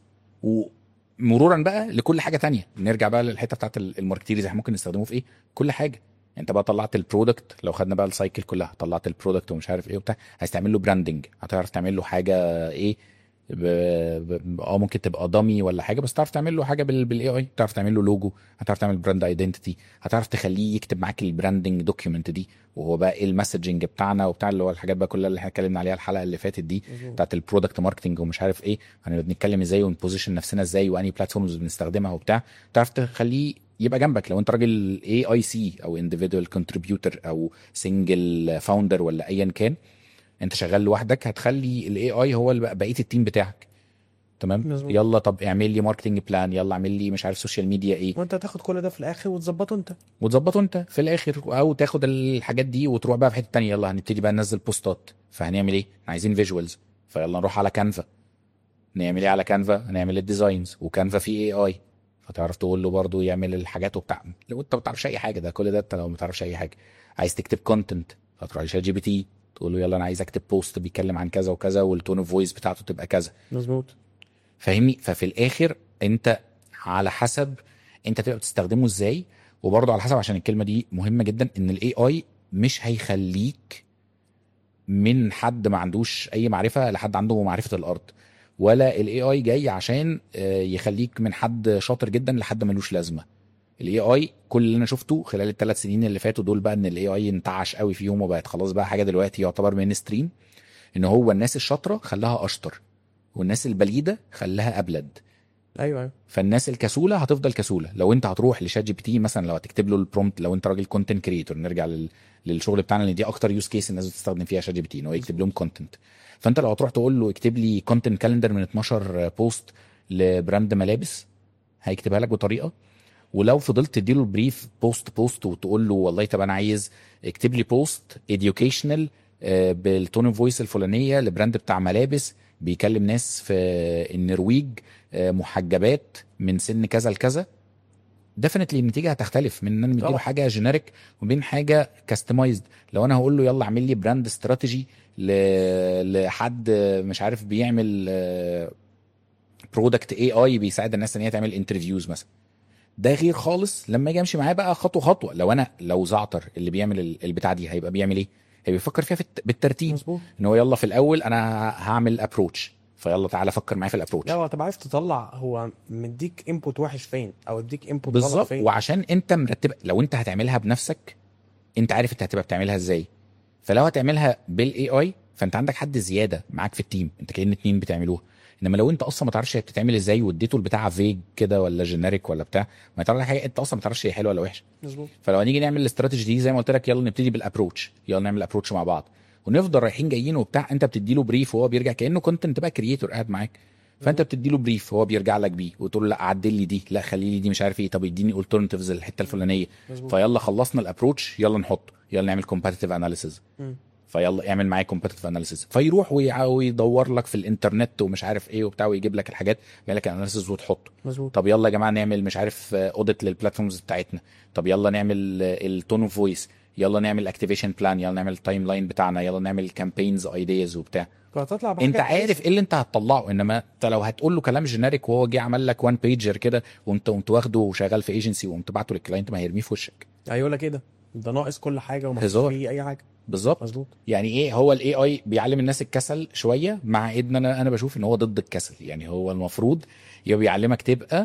ومرورا بقى لكل حاجه تانية نرجع بقى للحته بتاعت الماركتيرز احنا ممكن نستخدمه في ايه كل حاجه انت بقى طلعت البرودكت لو خدنا بقى السايكل كلها طلعت البرودكت ومش عارف ايه وبتاع عايز تعمل له براندنج هتعرف تعمل له حاجه ايه ب- ب- اه ممكن تبقى دامي ولا حاجه بس تعرف تعمل له حاجه بالاي اي تعرف تعمل له لوجو هتعرف تعمل براند ايدنتيتي هتعرف تخليه يكتب معاك البراندنج دوكيومنت دي وهو بقى ايه المسجنج بتاعنا وبتاع اللي هو الحاجات بقى كلها اللي احنا اتكلمنا عليها الحلقه اللي فاتت دي مظبوط. بتاعت البرودكت ماركتنج ومش عارف ايه هنبقى بنتكلم ازاي ونبوزيشن نفسنا ازاي واني بلاتفورمز بنستخدمها وبتاع تعرف تخليه يبقى جنبك لو انت راجل اي اي سي او individual contributor او سنجل فاوندر ولا ايا كان انت شغال لوحدك هتخلي الاي اي هو اللي بقى بقيه التيم بتاعك تمام مظبوط. يلا طب اعمل لي ماركتنج بلان يلا اعمل لي مش عارف سوشيال ميديا ايه وانت تاخد كل ده في الاخر وتظبطه انت وتظبطه انت في الاخر او تاخد الحاجات دي وتروح بقى في حته تانية يلا هنبتدي بقى ننزل بوستات فهنعمل ايه عايزين فيجوالز فيلا نروح على كانفا نعمل ايه على كانفا هنعمل الديزاينز وكانفا فيه اي اي فتعرف تقول له برضه يعمل الحاجات وبتاع لو انت ما بتعرفش اي حاجه ده كل ده انت لو ما بتعرفش اي حاجه عايز تكتب كونتنت فتروح لشات جي بي تي تقول له يلا انا عايز اكتب بوست بيتكلم عن كذا وكذا والتون اوف فويس بتاعته تبقى كذا مظبوط فاهمني ففي الاخر انت على حسب انت تبقى بتستخدمه ازاي وبرضه على حسب عشان الكلمه دي مهمه جدا ان الاي اي مش هيخليك من حد ما عندوش اي معرفه لحد عنده معرفه الارض ولا الاي اي جاي عشان آه، يخليك من حد شاطر جدا لحد ملوش لازمه الاي اي كل اللي انا شفته خلال الثلاث سنين اللي فاتوا دول بقى ان الاي اي انتعش قوي فيهم وبقت خلاص بقى حاجه دلوقتي يعتبر مين ستريم ان هو الناس الشاطره خلاها اشطر والناس البليده خلاها ابلد ايوه ايوه فالناس الكسوله هتفضل كسوله لو انت هتروح لشات جي بي تي مثلا لو هتكتب له البرومبت لو انت راجل كونتنت كريتور نرجع لل... للشغل بتاعنا لان دي اكتر يوز كيس الناس بتستخدم فيها شات جي بي تي ان هو يكتب لهم كونتنت فانت لو هتروح تقول له اكتب لي كونتنت كالندر من 12 بوست لبراند ملابس هيكتبها لك بطريقه ولو فضلت تديله البريف بوست بوست وتقول له والله طب انا عايز اكتب لي بوست educational آه، بالتون اوف فويس الفلانيه لبراند بتاع ملابس بيكلم ناس في النرويج آه، محجبات من سن كذا لكذا ديفنتلي النتيجه هتختلف من ان انا مديله طبعا. حاجه جينيريك وبين حاجه كاستمايزد لو انا هقول له يلا اعمل لي براند استراتيجي ل... لحد مش عارف بيعمل برودكت اي اي بيساعد الناس ان هي تعمل انترفيوز مثلا ده غير خالص لما اجي امشي معاه بقى خطوه خطوه لو انا لو زعتر اللي بيعمل ال- البتاع دي هيبقى بيعمل ايه هيبقى بيفكر فيها في الت- بالترتيب مظبوط ان هو يلا في الاول انا هعمل ابروتش فيلا تعالى فكر معايا في الابروتش لا هو طب عارف تطلع هو مديك انبوت وحش فين او اديك انبوت غلط بالظبط فين وعشان انت مرتب لو انت هتعملها بنفسك انت عارف انت هتبقى بتعملها ازاي فلو هتعملها بالاي اي فانت عندك حد زياده معاك في التيم انت كأن اتنين بتعملوها انما لو انت اصلا ما تعرفش هي بتتعمل ازاي واديته البتاع فيج كده ولا جينيريك ولا بتاع ما تعرفش حاجه انت اصلا ما تعرفش هي حلوه ولا وحشه مظبوط فلو هنيجي نعمل الاستراتيجي دي زي ما قلت لك يلا نبتدي بالابروتش يلا نعمل ابروتش مع بعض ونفضل رايحين جايين وبتاع انت بتدي له بريف وهو بيرجع كانه كنت انت بقى كرييتور قاعد معاك فانت بتدي له بريف هو بيرجع لك بيه وتقول له لا عدل لي دي لا خلي لي دي مش عارف ايه طب اديني الترناتيفز الحته الفلانيه مظبوط فيلا خلصنا الابروتش يلا نحطه يلا نعمل كومباتيتيف اناليسيز مم. فيلا اعمل معايا كومباتيتيف اناليسيز فيروح ويع- ويدور لك في الانترنت ومش عارف ايه وبتاع ويجيب لك الحاجات يعمل لك اناليسيز وتحطه مظبوط طب يلا يا جماعه نعمل مش عارف اوديت للبلاتفورمز بتاعتنا طب يلا نعمل التون اوف فويس يلا نعمل اكتيفيشن بلان يلا نعمل التايم لاين بتاعنا يلا نعمل كامبينز ايدياز وبتاع فهتطلع بحاجه انت عارف كويسة. ايه اللي انت هتطلعه انما انت لو هتقول له كلام جينيريك وهو جه عمل لك وان بيجر كده وانت قمت واخده وشغال في ايجنسي وقمت بعته للكلاينت ما هيرميه في وشك هيقول لك ايه ده ده ناقص كل حاجه وما فيش هزار. فيه اي حاجه بالظبط مظبوط يعني ايه هو الاي اي بيعلم الناس الكسل شويه مع ان انا انا بشوف ان هو ضد الكسل يعني هو المفروض يبقى بيعلمك تبقى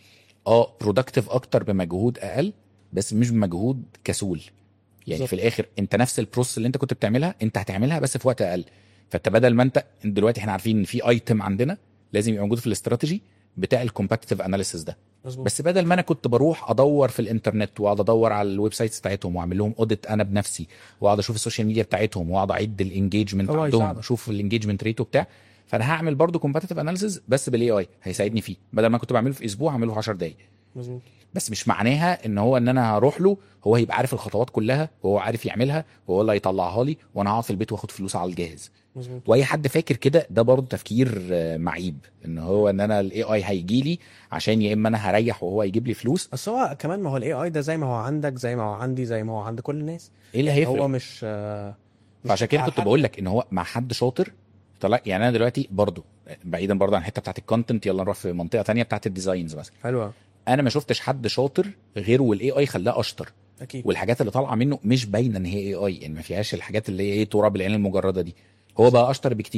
اه برودكتيف اكتر بمجهود اقل بس مش بمجهود كسول يعني بالظبط. في الاخر انت نفس البروسس اللي انت كنت بتعملها انت هتعملها بس في وقت اقل فانت بدل ما انت دلوقتي احنا عارفين ان في ايتم عندنا لازم يبقى موجود في الاستراتيجي بتاع الكومباتيتيف اناليسيس ده مظبوط بس بدل ما انا كنت بروح ادور في الانترنت واقعد ادور على الويب سايتس بتاعتهم واعمل لهم اوديت انا بنفسي واقعد اشوف السوشيال ميديا بتاعتهم واقعد اعد الانجيجمنت هو عندهم هيساعدك. اشوف الانجيجمنت ريت وبتاع فانا هعمل برضو كومباتيتيف اناليسيز بس بالاي اي هيساعدني فيه بدل ما كنت بعمله في اسبوع هعمله في 10 دقائق مظبوط بس مش معناها ان هو ان انا هروح له هو هيبقى عارف الخطوات كلها وهو عارف يعملها وهو اللي هيطلعها لي وانا هقعد في البيت واخد فلوس على الجاهز مظبوط واي حد فاكر كده ده برضه تفكير آه، معيب ان هو ان انا الاي اي هيجي لي عشان يا اما انا هريح وهو يجيب لي فلوس بس هو كمان ما هو الاي اي ده زي ما هو عندك زي ما هو عندي زي ما هو عند كل الناس ايه اللي هيفرق هو مش آه، مش فعشان كده على كنت حد. بقول لك ان هو مع حد شاطر طلع يعني انا دلوقتي برضه بعيدا برضه عن الحته بتاعت الكونتنت يلا نروح في منطقه تانية بتاعت الديزاينز مثلا حلوه انا ما شفتش حد شاطر غير والاي اي خلاه اشطر اكيد والحاجات اللي طالعه منه مش باينه ان هي اي اي يعني ما فيهاش الحاجات اللي هي ايه تراب العين المجرده دي هو بقى اشطر بكتير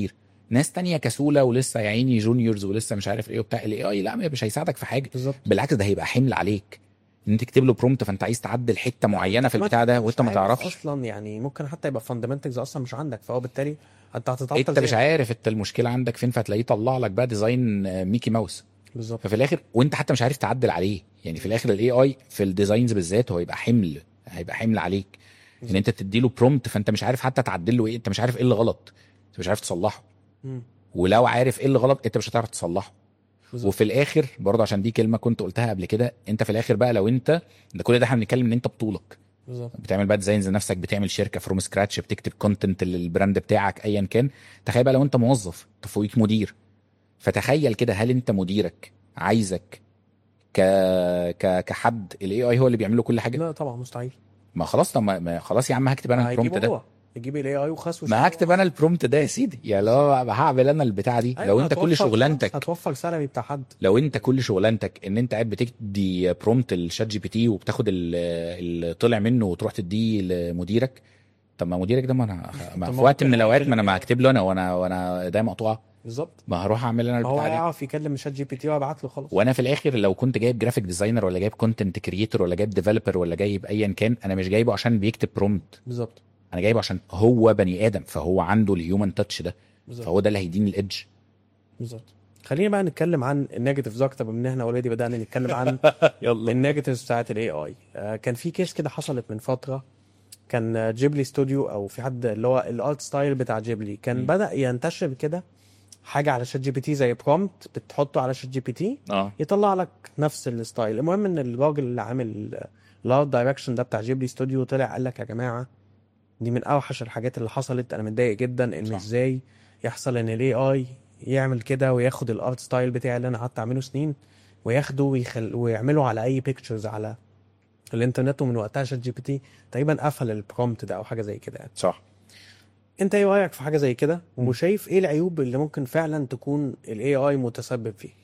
ناس تانية كسوله ولسه يا عيني جونيورز ولسه مش عارف ايه وبتاع الاي اي لا مش هيساعدك في حاجه بالظبط بالعكس ده هيبقى حمل عليك ان انت تكتب له برومت فانت عايز تعدل حته معينه في ما- البتاع ده وانت مش ما عارف تعرفش اصلا يعني ممكن حتى يبقى فاندمنتالز اصلا مش عندك فهو بالتالي انت هتتعطل انت مش زيادة. عارف انت المشكله عندك فين فتلاقيه طلع لك بقى ديزاين آه، ميكي ماوس بالظبط ففي الاخر وانت حتى مش عارف تعدل عليه يعني في الاخر الاي اي في الديزاينز بالذات هو يبقى حمل هيبقى حمل عليك ان انت تديله برومت فانت مش عارف حتى تعدل له ايه انت مش عارف ايه اللي غلط انت مش عارف تصلحه مم. ولو عارف ايه اللي غلط انت مش هتعرف تصلحه بالظبط. وفي الاخر برضه عشان دي كلمه كنت قلتها قبل كده انت في الاخر بقى لو انت ده كل ده احنا بنتكلم ان انت بطولك بالظبط بتعمل بقى ديزاينز لنفسك بتعمل شركه فروم سكراتش بتكتب كونتنت للبراند بتاعك ايا كان تخيل بقى لو انت موظف انت فوقيك مدير فتخيل كده هل انت مديرك عايزك ك... ك... كحد الاي اي هو اللي بيعمل له كل حاجه لا طبعا مستحيل ما خلاص طب ما... ما خلاص يا عم هكتب انا البرومت هيجيبه ده هو يجيب الاي اي وخس ما هكتب انا البرومت ده يا سيدي يعني لو هعمل انا البتاع دي لو انت كل شغلانتك هتوفر سالري بتاع حد لو انت كل شغلانتك ان انت قاعد بتدي برومت للشات جي بي تي وبتاخد ال- اللي طلع منه وتروح تديه لمديرك طب ما مديرك ده ما انا ما طب في ما وقت ممكن من الاوقات يعمل ما انا ما كده. هكتب له انا وانا وانا ايديا مقطوعه بالظبط ما هروح اعمل انا ما هو البتاع دي هيعرف يكلم شات جي بي تي ويبعت له خلاص وانا في الاخر لو كنت جايب جرافيك ديزاينر ولا جايب كونتنت كريتور ولا جايب ديفلوبر ولا جايب ايا كان انا مش جايبه عشان بيكتب برومت بالظبط انا جايبه عشان هو بني ادم فهو عنده الهيومن تاتش ده بالظبط فهو ده اللي هيديني الايدج بالظبط خلينا بقى نتكلم عن النيجاتيفز اكتر بما ان احنا اوريدي بدانا نتكلم عن يلا النيجاتيفز بتاعت الاي اي كان في كيس كده حصلت من فتره كان جيبلي استوديو او في حد اللي هو الارت ستايل بتاع جيبلي كان مم. بدا ينتشر كده حاجه على شات جي بي تي زي برومبت بتحطه على شات جي بي تي اه يطلع لك نفس الستايل المهم ان الراجل اللي عامل الارت دايركشن ده بتاع جيبلي استوديو طلع قال لك يا جماعه دي من اوحش الحاجات اللي حصلت انا متضايق جدا ان صح. ازاي يحصل ان الاي اي يعمل كده وياخد الارت ستايل بتاعي اللي انا قعدت اعمله سنين وياخده ويخل... ويعمله على اي بيكتشرز على الانترنت ومن وقتها شات جي بي تي تقريبا قفل البرومبت ده او حاجه زي كده يعني. صح انت ايه رايك في حاجه زي كده وشايف ايه العيوب اللي ممكن فعلا تكون الاي اي متسبب فيه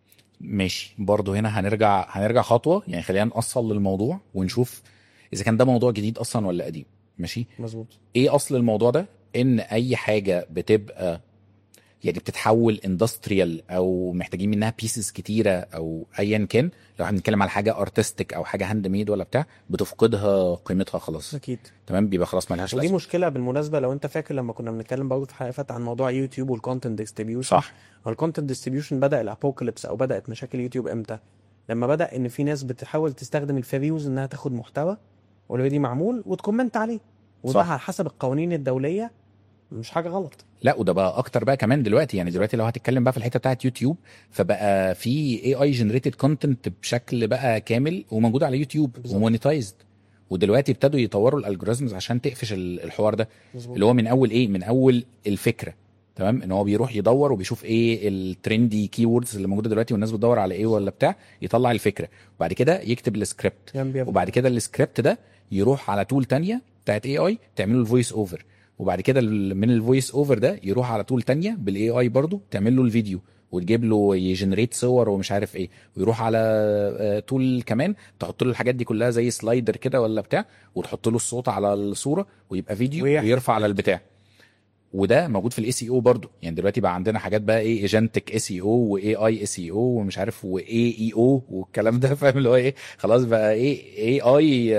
ماشي برضه هنا هنرجع هنرجع خطوه يعني خلينا نأصل للموضوع ونشوف اذا كان ده موضوع جديد اصلا ولا قديم ماشي مظبوط ايه اصل الموضوع ده ان اي حاجه بتبقى يعني بتتحول اندستريال او محتاجين منها بيسز كتيره او ايا كان لو احنا بنتكلم على حاجه ارتستيك او حاجه هاند ميد ولا بتاع بتفقدها قيمتها خلاص اكيد تمام بيبقى خلاص ملهاش ودي لازمه مشكله بالمناسبه لو انت فاكر لما كنا بنتكلم برضه في حلقه فاتت عن موضوع يوتيوب والكونتنت ديستريبيوشن صح الكونتنت ديستريبيوشن بدا الابوكاليبس او بدات مشاكل يوتيوب امتى لما بدا ان في ناس بتحاول تستخدم الفيريوز انها تاخد محتوى اوريدي معمول وتكومنت عليه وده صح. على حسب القوانين الدوليه مش حاجه غلط لا وده بقى اكتر بقى كمان دلوقتي يعني دلوقتي لو هتتكلم بقى في الحته بتاعت يوتيوب فبقى في اي اي جنريتد كونتنت بشكل بقى كامل وموجود على يوتيوب بالظبط. ومونيتايزد ودلوقتي ابتدوا يطوروا الالجوريزمز عشان تقفش ال- الحوار ده مظبوط اللي هو من اول ايه من اول الفكره تمام ان هو بيروح يدور وبيشوف ايه الترندي كي ووردز اللي موجوده دلوقتي والناس بتدور على ايه ولا بتاع يطلع الفكره وبعد كده يكتب السكريبت يعني بيبقى- وبعد كده السكريبت ده يروح على تول تانية بتاعت اي اي تعمل له الفويس اوفر وبعد كده ال- من الفويس اوفر ده يروح على تول تانية بالاي اي برضو تعمل له الفيديو وتجيب له يجنريت صور ومش عارف ايه ويروح على آه، تول كمان تحط له الحاجات دي كلها زي سلايدر كده ولا بتاع وتحط له الصوت على الصوره ويبقى فيديو ويحكي. ويرفع على البتاع وده موجود في الاي سي او برضه يعني دلوقتي بقى عندنا حاجات بقى ايه ايجنتك اي سي او واي اي اس اي او ومش عارف واي اي او والكلام ده فاهم اللي هو ايه خلاص بقى ايه اي اي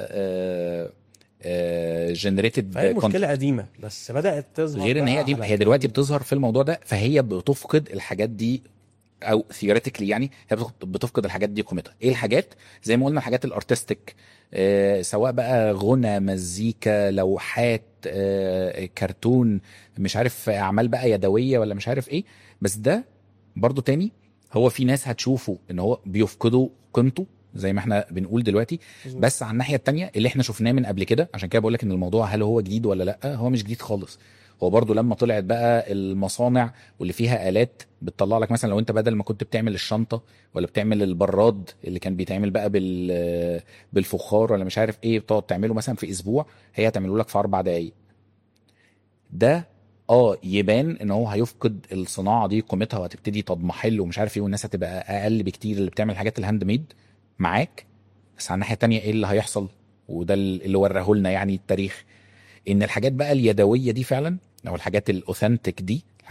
جنريتد فهي مشكله قديمه بس بدات تظهر غير ان بقى هي دي على هي دلوقتي بتظهر في الموضوع ده فهي بتفقد الحاجات دي او ثيوريتيكلي يعني هي بتفقد- بتفقد الحاجات دي قيمتها ايه الحاجات زي ما قلنا الحاجات الارتستيك آه سواء بقى غنى مزيكا لوحات آه كرتون مش عارف اعمال بقى يدويه ولا مش عارف ايه بس ده برضو تاني هو في ناس هتشوفه ان هو بيفقدوا قيمته زي ما احنا بنقول دلوقتي مظبوط. بس على الناحيه التانية اللي احنا شفناه من قبل كده عشان كده بقول لك ان الموضوع هل هو جديد ولا لا هو مش جديد خالص هو برضو لما طلعت بقى المصانع واللي فيها آلات بتطلع لك مثلا لو انت بدل ما كنت بتعمل الشنطة ولا بتعمل البراد اللي كان بيتعمل بقى بال بالفخار ولا مش عارف ايه بتقعد تعمله مثلا في اسبوع هي هتعمله لك في اربع دقايق ده اه يبان ان هو هيفقد الصناعه دي قيمتها وهتبتدي تضمحل ومش عارف ايه والناس هتبقى اقل بكتير اللي بتعمل الحاجات الهاند ميد معاك بس على الناحيه التانية ايه اللي هيحصل وده اللي وراه لنا يعني التاريخ ان الحاجات بقى اليدويه دي فعلا او الحاجات الاوثنتيك دي الحاجات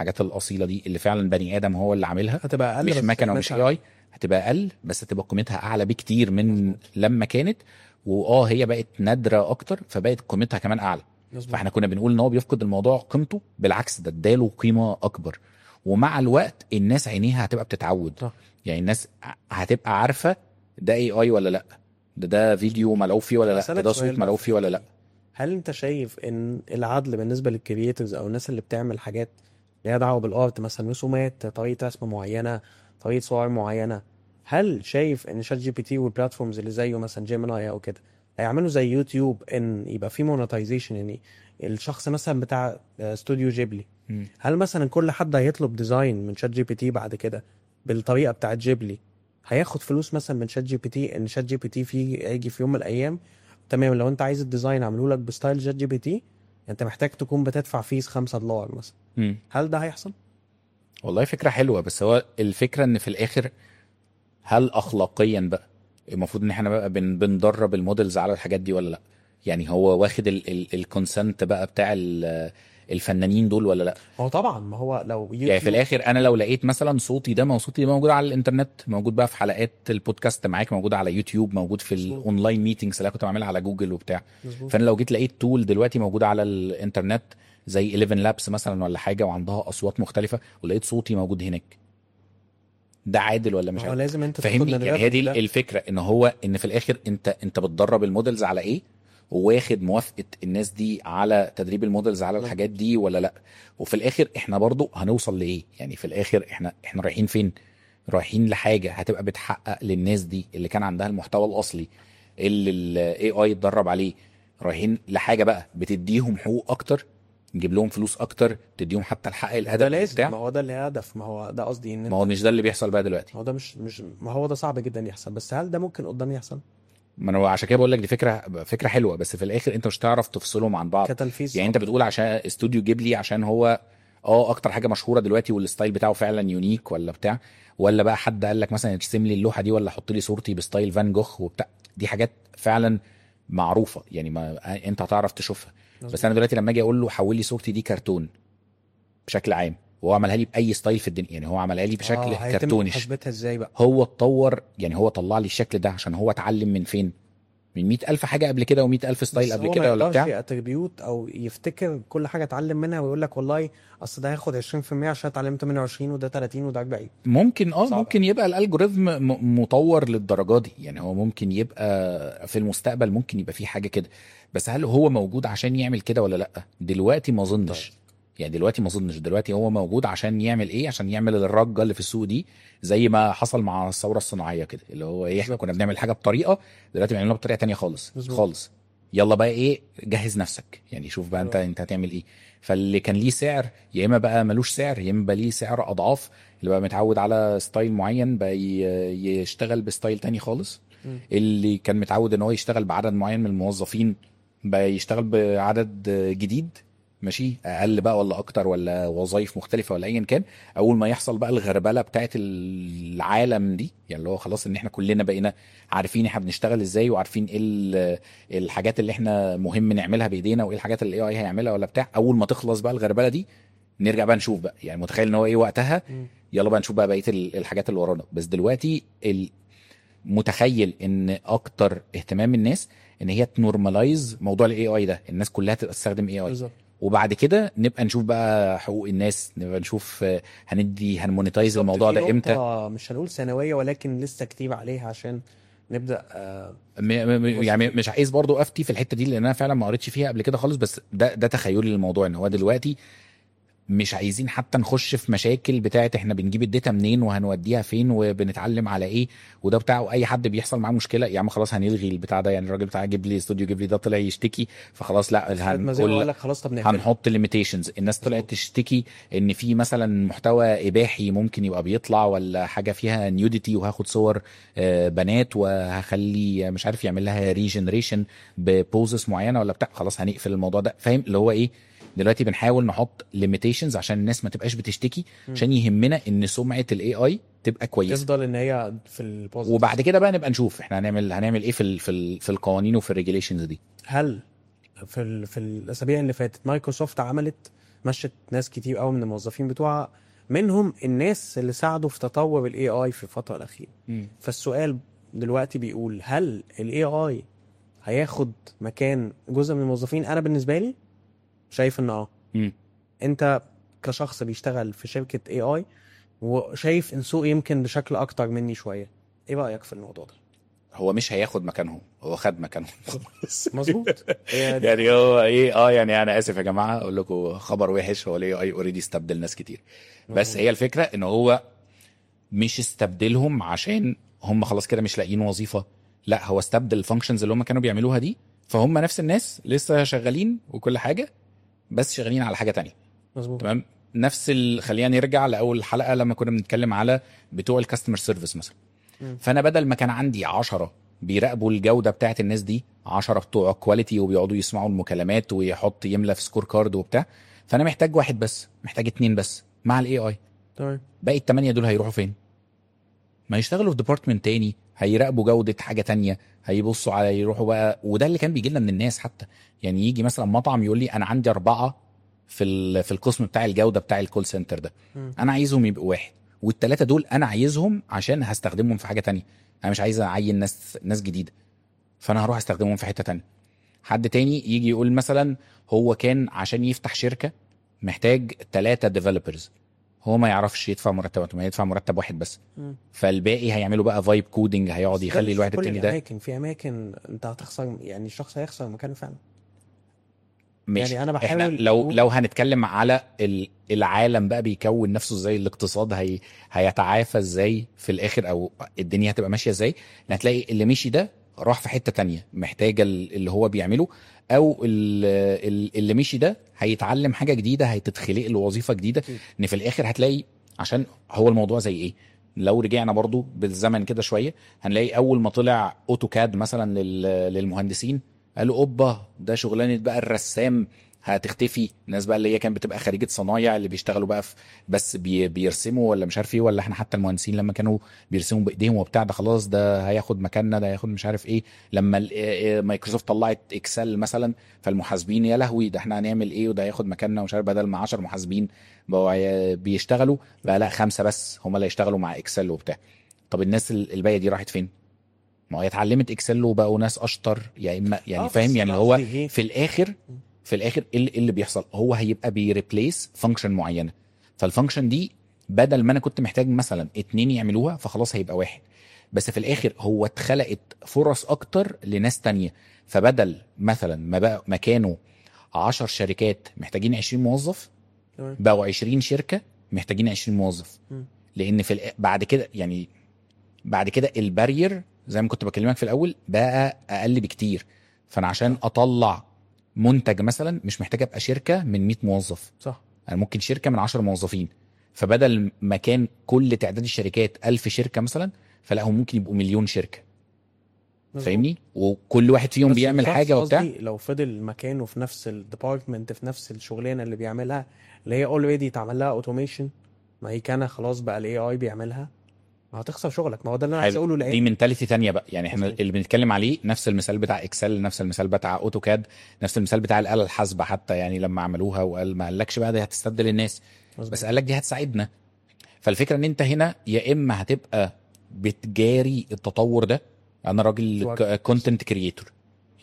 الحاجات الاصيله دي اللي فعلا بني ادم هو اللي عاملها هتبقى اقل مش بس مكنه ومش اي قيمتها- اي هتبقى اقل بس هتبقى قيمتها اعلى بكتير من لما كانت واه هي بقت نادره اكتر فبقت قيمتها كمان اعلى مظبوط. فاحنا كنا بنقول ان هو بيفقد الموضوع قيمته بالعكس ده اداله قيمه اكبر ومع الوقت الناس عينيها هتبقى بتتعود صح. يعني الناس ع- هتبقى عارفه ده اي اي ولا لا ده ده فيديو ملعوب فيه ولا لا أسألك ده, ده سؤال صوت بقى ملعوب في فيه ولا الحتة لا هل انت شايف ان العدل بالنسبه للكرييترز او الناس اللي بتعمل حاجات ليها دعوه بالارت مثلا رسومات طريقه رسم معينه طريقه صور معينه هل شايف ان شات جي بي تي والبلاتفورمز اللي زيه مثلا جيميناي او كده هيعملوا زي يوتيوب ان يبقى في مونetization يعني الشخص مثلا بتاع استوديو جيبلي مم. هل مثلا كل حد هيطلب ديزاين من شات جي بي تي بعد كده بالطريقه بتاعت جيبلي هياخد فلوس مثلا من شات جي بي تي ان شات جي بي تي في هيجي في يوم من الايام تمام لو انت عايز الديزاين اعمله لك بستايل شات جي بي تي انت محتاج تكون بتدفع فيس 5 دولار مثلا مم. هل ده هيحصل؟ والله فكرة حلوة بس هو الفكرة ان في الاخر هل اخلاقيا بقى المفروض ان احنا بقى بن بندرب المودلز على الحاجات دي ولا لا يعني هو واخد الكونسنت بقى بتاع ال- الفنانين دول ولا لا هو طبعا ما هو لو يوتيوب يعني في الاخر انا لو لقيت مثلا صوتي ده ما هو صوتي ده موجود على الانترنت موجود بقى في حلقات البودكاست معاك موجود على يوتيوب موجود في مظبوط. الاونلاين ميتنجز اللي أنا كنت بعملها على جوجل وبتاع مظبوط. فانا لو جيت لقيت تول دلوقتي موجوده على الانترنت زي 11 لابس مثلا ولا حاجه وعندها اصوات مختلفه ولقيت صوتي موجود هناك ده عادل ولا مش ما هو عادل لازم انت تاخد فاهمني من يعني هي دي الريفرنس ده. الفكره ان هو ان في الاخر انت انت بتدرب المودلز على ايه وواخد موافقه الناس دي على تدريب المودلز على الحاجات دي ولا لا وفي الاخر احنا برضو هنوصل لايه يعني في الاخر احنا احنا رايحين فين رايحين لحاجه هتبقى بتحقق للناس دي اللي كان عندها المحتوى الاصلي اللي الاي اي اتدرب عليه رايحين لحاجه بقى بتديهم حقوق اكتر نجيب لهم فلوس اكتر تديهم حتى الحق ده الادب لازم بتاع ما هو ده الهدف ما هو ده قصدي ان ما هو مش ده اللي بيحصل بقى دلوقتي ما هو ده مش مش ما هو ده صعب جدا يحصل بس هل ده ممكن قدام يحصل؟ ما انا عشان كده بقول لك دي فكره فكره حلوه بس في الاخر انت مش هتعرف تفصلهم عن بعض كتلفيز يعني انت بتقول عشان استوديو جيبلي عشان هو اه اكتر حاجه مشهوره دلوقتي والستايل بتاعه فعلا يونيك ولا بتاع ولا بقى حد قال لك مثلا ارسم لي اللوحه دي ولا حط لي صورتي بستايل فان جوخ وبتاع دي حاجات فعلا معروفه يعني ما انت هتعرف تشوفها بس انا دلوقتي لما اجي اقول له حول لي صورتي دي كرتون بشكل عام وهو عملها لي باي ستايل في الدنيا يعني هو عملها لي بشكل آه، هيتم كرتونش محاسبتها ازاي بقى؟ هو اتطور يعني هو طلع لي الشكل ده عشان هو اتعلم من فين من مئة ألف حاجة قبل كده ومئة ألف ستايل بس قبل هو كده ما ولا يقدرش بتاع ياتريبيوت او يفتكر كل حاجه اتعلم منها ويقول لك والله اصل ده هياخد 20% عشان اتعلمت منه 20 وده 30 وده 40 ممكن اه صعب. ممكن يبقى الالجوريزم م- مطور للدرجه دي يعني هو ممكن يبقى في المستقبل ممكن يبقى في حاجه كده بس هل هو موجود عشان يعمل كده ولا لا دلوقتي ما اظنش يعني دلوقتي ما اظنش دلوقتي هو موجود عشان يعمل ايه عشان يعمل الرجه اللي في السوق دي زي ما حصل مع الثوره الصناعيه كده اللي هو ايه احنا بالظبط. كنا بنعمل حاجه بطريقه دلوقتي بنعملها بطريقه تانية خالص مظبوط. خالص يلا بقى ايه جهز نفسك يعني شوف بقى انت بالظبط. انت هتعمل ايه فاللي كان ليه سعر يا اما بقى ملوش سعر يا اما بقى ليه سعر اضعاف اللي بقى متعود على ستايل معين بقى ي- يشتغل بستايل تاني خالص مم. اللي كان متعود ان هو يشتغل بعدد معين من الموظفين بقى يشتغل بعدد جديد ماشي اقل بقى ولا اكتر ولا وظائف مختلفه ولا ايا كان اول ما يحصل بقى الغربله بتاعت العالم دي يعني اللي هو خلاص ان احنا كلنا بقينا عارفين احنا بنشتغل ازاي وعارفين ايه ال- الحاجات اللي احنا مهم نعملها بايدينا وايه الحاجات اللي الاي اي هيعملها ولا بتاع اول ما تخلص بقى الغربله دي نرجع بقى نشوف بقى يعني متخيل ان هو ايه وقتها مم. يلا بقى نشوف بقى بقيه ال- الحاجات اللي ورانا بس دلوقتي ال- متخيل ان اكتر اهتمام الناس ان هي تنورماليز موضوع الاي اي ده الناس كلها تبقى تستخدم اي اي بالظبط وبعد كده نبقى نشوف بقى حقوق الناس نبقى نشوف آه، هندي هنمونيتايز بالظبط. الموضوع في ده امتى نقطة مش هنقول ثانوية ولكن لسه كتير عليها عشان نبدأ آه م- م- م- يعني مش عايز برضو افتي في الحته دي لان انا فعلا ما قريتش فيها قبل كده خالص بس ده ده تخيلي للموضوع ان هو دلوقتي مش عايزين حتى نخش في مشاكل بتاعت احنا بنجيب الداتا منين وهنوديها فين وبنتعلم على ايه وده بتاع اي حد بيحصل معاه مشكله يا عم خلاص هنلغي البتاع ده يعني الراجل بتاع جيب لي استوديو جيب لي ده طلع يشتكي فخلاص لا ما زي ما هنقول بقول لك خلاص طب نقفل هنحط ليميتيشنز الناس طلعت تشتكي ان في مثلا محتوى اباحي ممكن يبقى بيطلع ولا حاجه فيها نيوديتي وهاخد صور آه، بنات وهخلي مش عارف يعمل لها ريجنريشن ببوزس معينه ولا بتاع خلاص هنقفل الموضوع ده فاهم اللي هو ايه دلوقتي بنحاول نحط ليميتيشنز عشان الناس ما تبقاش بتشتكي عشان يهمنا ان سمعه الاي اي تبقى كويسه تفضل ان هي في البوزيتيف وبعد كده بقى نبقى نشوف احنا هنعمل هنعمل ايه في ال في ال في القوانين وفي الريجيليشنز دي هل في ال... في الاسابيع اللي فاتت مايكروسوفت عملت مشت ناس كتير قوي من الموظفين بتوعها منهم الناس اللي ساعدوا في تطور الاي اي في الفتره الاخيره فالسؤال دلوقتي بيقول هل الاي اي هياخد مكان جزء من الموظفين انا بالنسبه لي شايف ان اه مم. انت كشخص بيشتغل في شركه اي اي وشايف ان سوق يمكن بشكل اكتر مني شويه ايه رايك في الموضوع ده هو مش هياخد مكانهم هو خد مكانهم مظبوط هي دي- يعني هو ايه اه يعني انا اسف يا جماعه اقول لكم خبر وحش هو الاي اي اوريدي استبدل ناس كتير بس هي الفكره ان هو مش استبدلهم عشان هم خلاص كده مش لاقيين وظيفه لا هو استبدل الفانكشنز اللي هم كانوا بيعملوها دي فهم نفس الناس لسه شغالين وكل حاجه بس شغالين على حاجه تانية مظبوط تمام نفس ال... خلينا نرجع لاول حلقه لما كنا بنتكلم على بتوع الكاستمر سيرفيس مثلا مم. فانا بدل ما كان عندي 10 بيراقبوا الجوده بتاعت الناس دي 10 بتوع كواليتي وبيقعدوا يسمعوا المكالمات ويحط يملى في سكور كارد وبتاع فانا محتاج واحد بس محتاج اتنين بس مع الاي اي تمام باقي الثمانيه دول هيروحوا فين ما يشتغلوا في ديبارتمنت تاني هيراقبوا جوده حاجه تانية هيبصوا على يروحوا بقى وده اللي كان بيجي لنا من الناس حتى يعني يجي مثلا مطعم يقول لي انا عندي اربعه في ال- في القسم بتاع الجوده بتاع الكول سنتر ده مم. انا عايزهم يبقوا واحد والثلاثه دول انا عايزهم عشان هستخدمهم في حاجه تانية انا مش عايز اعين ناس ناس جديده فانا هروح استخدمهم في حته تانية حد تاني يجي يقول مثلا هو كان عشان يفتح شركه محتاج ثلاثه ديفلوبرز هو ما يعرفش يدفع مرتبات ما يدفع مرتب واحد بس مم. فالباقي هيعملوا بقى فايب كودنج هيقعد ده يخلي مش الواحد كل التاني ده الاماكن في اماكن انت هتخسر يعني الشخص هيخسر مكانه فعلا ماشي يعني أنا احنا بحاول لو أقول- لو هنتكلم على ال- العالم بقى بيكون نفسه ازاي الاقتصاد هي هيتعافى ازاي في الاخر او الدنيا هتبقى ماشيه ازاي هتلاقي اللي مشي ده راح في حته تانية محتاجه ال- اللي هو بيعمله او ال- ال- اللي مشي ده هيتعلم حاجه جديده هيتتخلق له وظيفه جديده أكيد. ان في الاخر هتلاقي عشان هو الموضوع زي ايه لو رجعنا برضو بالزمن كده شويه هنلاقي اول ما طلع اوتوكاد مثلا لل- للمهندسين قالوا اوبا ده شغلانه بقى الرسام هتختفي الناس بقى اللي هي كانت بتبقى خريجه صنايع اللي بيشتغلوا بقى في بس بي بيرسموا ولا مش عارف ايه ولا احنا حتى المهندسين لما كانوا بيرسموا بايديهم وبتاع ده خلاص ده هياخد مكاننا ده هياخد مش عارف ايه لما ال- إيه- إيه مايكروسوفت طلعت اكسل مثلا فالمحاسبين يا لهوي ده احنا هنعمل ايه وده هياخد مكاننا ومش عارف بدل ما 10 محاسبين بقوا ي- بيشتغلوا بقى لا خمسه بس هم اللي هيشتغلوا مع اكسل وبتاع طب الناس ال- الباقيه دي راحت فين؟ ما هي اتعلمت اكسل وبقوا ناس اشطر يا اما يعني آه، فاهم بس يعني أنا هو قصدي إيه؟ في الاخر في الاخر ايه اللي- إيه اللي بيحصل هو هيبقى بيريبليس فانكشن معينه فالفانكشن دي بدل ما انا كنت محتاج مثلا اتنين يعملوها فخلاص هيبقى واحد بس في الاخر هو اتخلقت فرص اكتر لناس تانية فبدل مثلا ما بقى مكانه 10 شركات محتاجين 20 موظف تمام. بقوا 20 شركه محتاجين 20 موظف مم. لان في الأ- بعد كده يعني بعد كده البارير زي ما كنت بكلمك في الاول بقى اقل بكتير فانا عشان اطلع منتج مثلا مش محتاج ابقى شركه من 100 موظف صح انا ممكن شركه من 10 موظفين فبدل ما كان كل تعداد الشركات 1000 شركه مثلا فلا هم ممكن يبقوا مليون شركه مظبوط. فاهمني وكل واحد فيهم بس بيعمل الشخص حاجه وبتاع قصدي لو فضل مكانه في نفس الديبارتمنت في نفس الشغلانه اللي بيعملها اللي هي اوريدي اتعمل لها اوتوميشن ما هي كان خلاص بقى الاي اي بيعملها ما هتخسر شغلك ما هو ده اللي انا عايز حلو. اقوله دي لان منتاليتي تانية بقى يعني احنا مظبوط. اللي بنتكلم عليه نفس المثال بتاع اكسل نفس المثال بتاع اوتوكاد نفس المثال بتاع الاله الحاسبه حتى يعني لما عملوها وقال ما قالكش بقى دي هتستبدل الناس بس قال لك دي هتساعدنا فالفكره ان انت هنا يا اما هتبقى بتجاري التطور ده انا راجل شوية. كونتنت كرييتور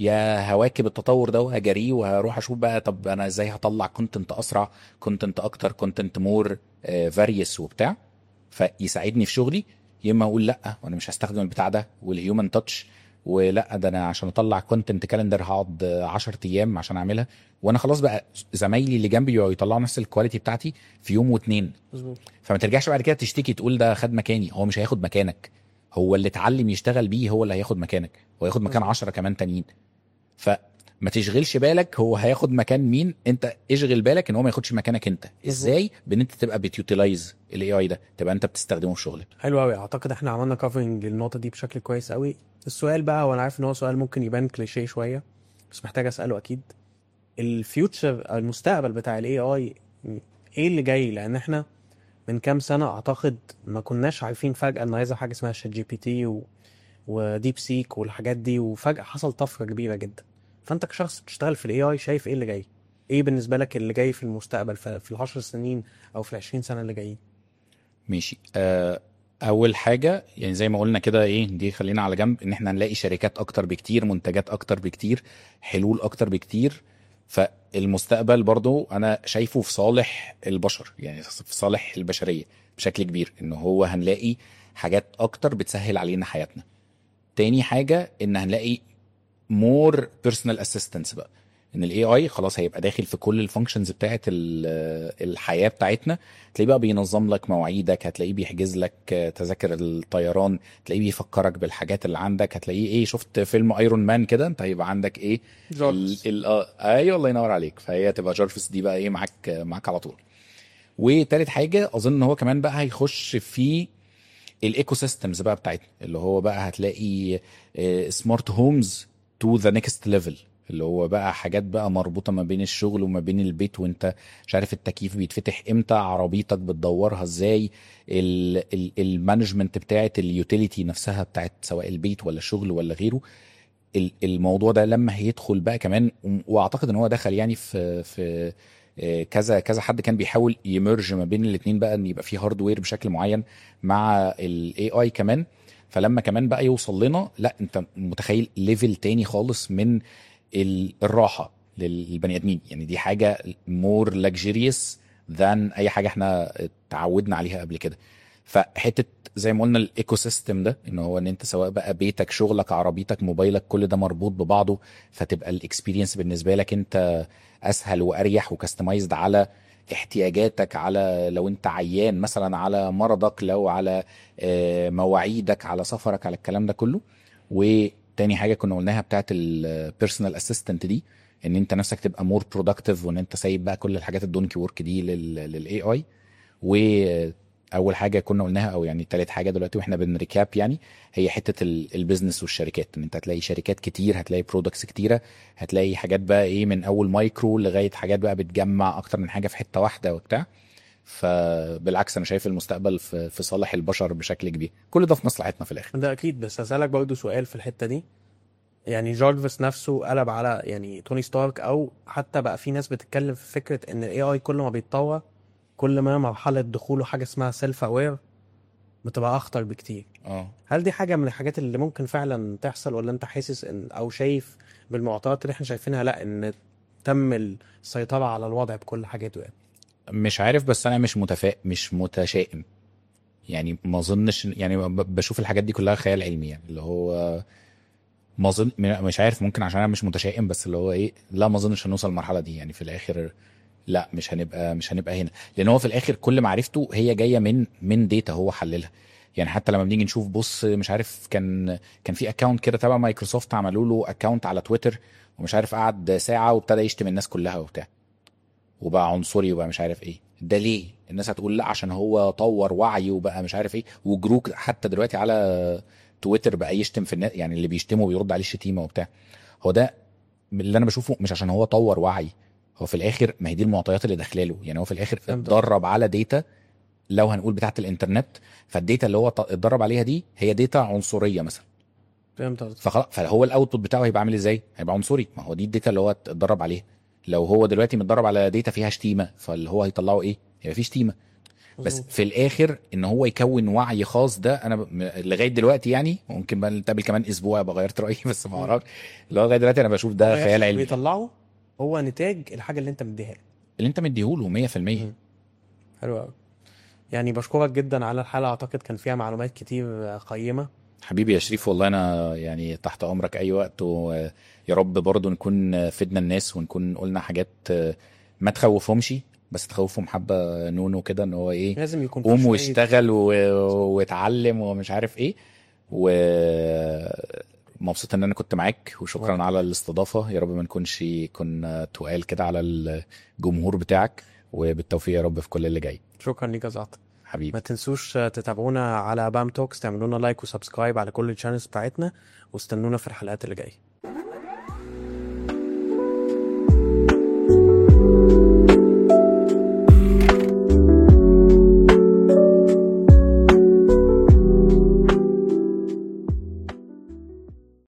يا هواكب التطور ده وهجريه وهروح اشوف بقى طب انا ازاي هطلع كونتنت اسرع كونتنت اكتر كونتنت مور فاريوس وبتاع فيساعدني في شغلي يا اما اقول لا وانا مش هستخدم البتاع ده والهيومن تاتش ولا ده انا عشان اطلع كونتنت كالندر هقعد 10 ايام عشان اعملها وانا خلاص بقى زمايلي اللي جنبي يطلعوا نفس الكواليتي بتاعتي في يوم واتنين مظبوط فما ترجعش بعد كده تشتكي تقول ده خد مكاني هو مش هياخد مكانك هو اللي اتعلم يشتغل بيه هو اللي هياخد مكانك هو هياخد مكان مظبوط. عشرة كمان تانيين فما تشغلش بالك هو هياخد مكان مين انت اشغل بالك ان هو ما ياخدش مكانك انت ازاي بان انت تبقى بتيوتيلايز الاي اي ده تبقى انت بتستخدمه في شغلك حلو قوي اعتقد احنا عملنا كفرنج للنقطه دي بشكل كويس قوي السؤال بقى وانا عارف ان هو سؤال ممكن يبان كليشيه شويه بس محتاج اساله اكيد الفيوتشر المستقبل بتاع الاي اي ايه اللي جاي لان احنا من كام سنه اعتقد ما كناش عارفين فجاه ان هيظهر حاجه اسمها شات جي بي تي و... وديب سيك والحاجات دي وفجاه حصل طفره كبيره جدا فانت كشخص بتشتغل في الاي اي شايف ايه اللي جاي ايه بالنسبه لك اللي جاي في المستقبل في في العشر سنين او في العشرين سنه اللي جايين ماشي آه، اول حاجه يعني زي ما قلنا كده ايه دي خلينا على جنب ان احنا نلاقي شركات اكتر بكتير منتجات اكتر بكتير حلول اكتر بكتير فالمستقبل برضو انا شايفه في صالح البشر يعني في صالح البشريه بشكل كبير ان هو هنلاقي حاجات اكتر بتسهل علينا حياتنا تاني حاجه ان هنلاقي مور بيرسونال اسيستنس بقى ان الاي اي خلاص هيبقى داخل في كل الفانكشنز بتاعت ال- الحياه بتاعتنا تلاقيه بقى بينظم لك مواعيدك هتلاقيه بيحجز لك تذاكر الطيران تلاقيه بيفكرك بالحاجات اللي عندك هتلاقيه ايه شفت فيلم ايرون مان كده انت هيبقى عندك ايه جارفيس. ال... ال... آه، ايوه الله ينور عليك فهي تبقى جارفيس دي بقى ايه معاك معاك على طول وتالت حاجه اظن ان هو كمان بقى هيخش في الايكو سيستمز بقى بتاعتنا اللي هو بقى هتلاقي سمارت هومز تو ذا نيكست ليفل اللي هو بقى حاجات بقى مربوطه ما بين الشغل وما بين البيت وانت مش عارف التكييف بيتفتح امتى عربيتك بتدورها ازاي المانجمنت بتاعت اليوتيليتي نفسها بتاعت سواء البيت ولا الشغل ولا غيره ال- الموضوع ده لما هيدخل بقى كمان و- واعتقد ان هو دخل يعني في في آه، كذا كذا حد كان بيحاول يمرج ما بين الاثنين بقى ان يبقى في هاردوير بشكل معين مع الاي اي كمان فلما كمان بقى يوصل لنا لا انت متخيل ليفل تاني خالص من ال- الراحه للبني ادمين يعني دي حاجه مور luxurious ذان اي حاجه احنا اتعودنا عليها قبل كده فحته زي ما قلنا الايكو سيستم ده ان هو ان انت سواء بقى بيتك شغلك عربيتك موبايلك كل ده مربوط ببعضه فتبقى الاكسبيرينس بالنسبه لك انت اسهل واريح وكستمايزد على احتياجاتك على لو انت عيان مثلا على مرضك لو على آه، مواعيدك على سفرك على الكلام ده كله وتاني حاجه كنا قلناها بتاعت البيرسونال اسيستنت دي ان انت نفسك تبقى مور برودكتيف وان انت سايب بقى كل الحاجات الدونكي ورك دي للاي اي واول حاجه كنا قلناها او يعني تالت حاجه دلوقتي واحنا بنريكاب يعني هي حته ال- البيزنس والشركات ان انت هتلاقي شركات كتير هتلاقي برودكتس كتيره هتلاقي حاجات بقى ايه من اول مايكرو لغايه حاجات بقى بتجمع اكتر من حاجه في حته واحده وبتاع فبالعكس انا شايف المستقبل في في صالح البشر بشكل كبير كل ده في مصلحتنا في الاخر ده اكيد بس هسألك برضه سؤال في الحتة دي يعني جارفيس نفسه قلب على يعني توني ستارك او حتى بقى في ناس بتتكلم في فكرة ان الاي اي كل ما بيتطور كل ما مرحلة دخوله حاجة اسمها سيلف اوير بتبقى اخطر بكتير اه هل دي حاجة من الحاجات اللي ممكن فعلا تحصل ولا انت حاسس ان او شايف بالمعطيات اللي احنا شايفينها لا ان تم السيطرة على الوضع بكل حاجاته يعني مش عارف بس انا مش متفائ مش متشائم يعني ما اظنش يعني ب- بشوف الحاجات دي كلها خيال علمي يعني اللي هو ما اظن م- مش عارف ممكن عشان انا مش متشائم بس اللي هو ايه لا ما اظنش هنوصل المرحله دي يعني في الاخر لا مش هنبقى مش هنبقى هنا لان هو في الاخر كل معرفته هي جايه من من داتا هو حللها يعني حتى لما بنيجي نشوف بص مش عارف كان كان في اكونت كده تبع مايكروسوفت عملوا له اكونت على تويتر ومش عارف قعد ساعه وابتدى يشتم الناس كلها وبتاع وبقى عنصري وبقى مش عارف ايه ده ليه الناس هتقول لا عشان هو طور وعي وبقى مش عارف ايه وجروك حتى دلوقتي على تويتر بقى يشتم في الناس يعني اللي بيشتمه بيرد عليه الشتيمه وبتاع هو ده اللي انا بشوفه مش عشان هو طور وعي هو في الاخر ما هي دي المعطيات اللي داخله له يعني هو في الاخر فهمت. اتدرب على داتا لو هنقول بتاعه الانترنت فالداتا اللي هو ط- اتدرب عليها دي هي داتا عنصريه مثلا فهمت قصدك فخلاص فهو الاوتبوت بتاعه هيبقى عامل ازاي؟ هيبقى عنصري ما هو دي الداتا اللي هو اتدرب عليها لو هو دلوقتي متدرب على داتا فيها شتيمه فاللي هو هيطلعه ايه؟ هيبقى فيه شتيمه بس مظبوط. في الاخر ان هو يكون وعي خاص ده انا ب... م- لغايه دلوقتي يعني ممكن بقى نتقابل كمان اسبوع ابقى غيرت رايي بس ما اعرفش اللي هو لغايه دلوقتي انا بشوف ده خيال علمي بيطلعه هو نتاج الحاجة اللي انت مديها له اللي انت مديهوله 100% مم. حلو قوي يعني بشكرك جدا على الحلقة اعتقد كان فيها معلومات كتير قيمة حبيبي يا شريف والله انا يعني تحت امرك اي وقت ويا رب برضو نكون فدنا الناس ونكون قلنا حاجات ما تخوفهمش بس تخوفهم حبه نونو كده ان هو ايه لازم يكون في قوم شوية- واشتغل و... واتعلم ومش عارف ايه ومبسوط ان انا كنت معاك وشكرا وانا. على الاستضافه يا رب ما نكونش كنا تقال كده على الجمهور بتاعك وبالتوفيق يا رب في كل اللي جاي شكرا ليك يا زعتر ما حبيبي تنسوش تتابعونا على بام توكس تعملونا لايك وسبسكرايب على كل الشانلز بتاعتنا واستنونا في الحلقات اللي جايه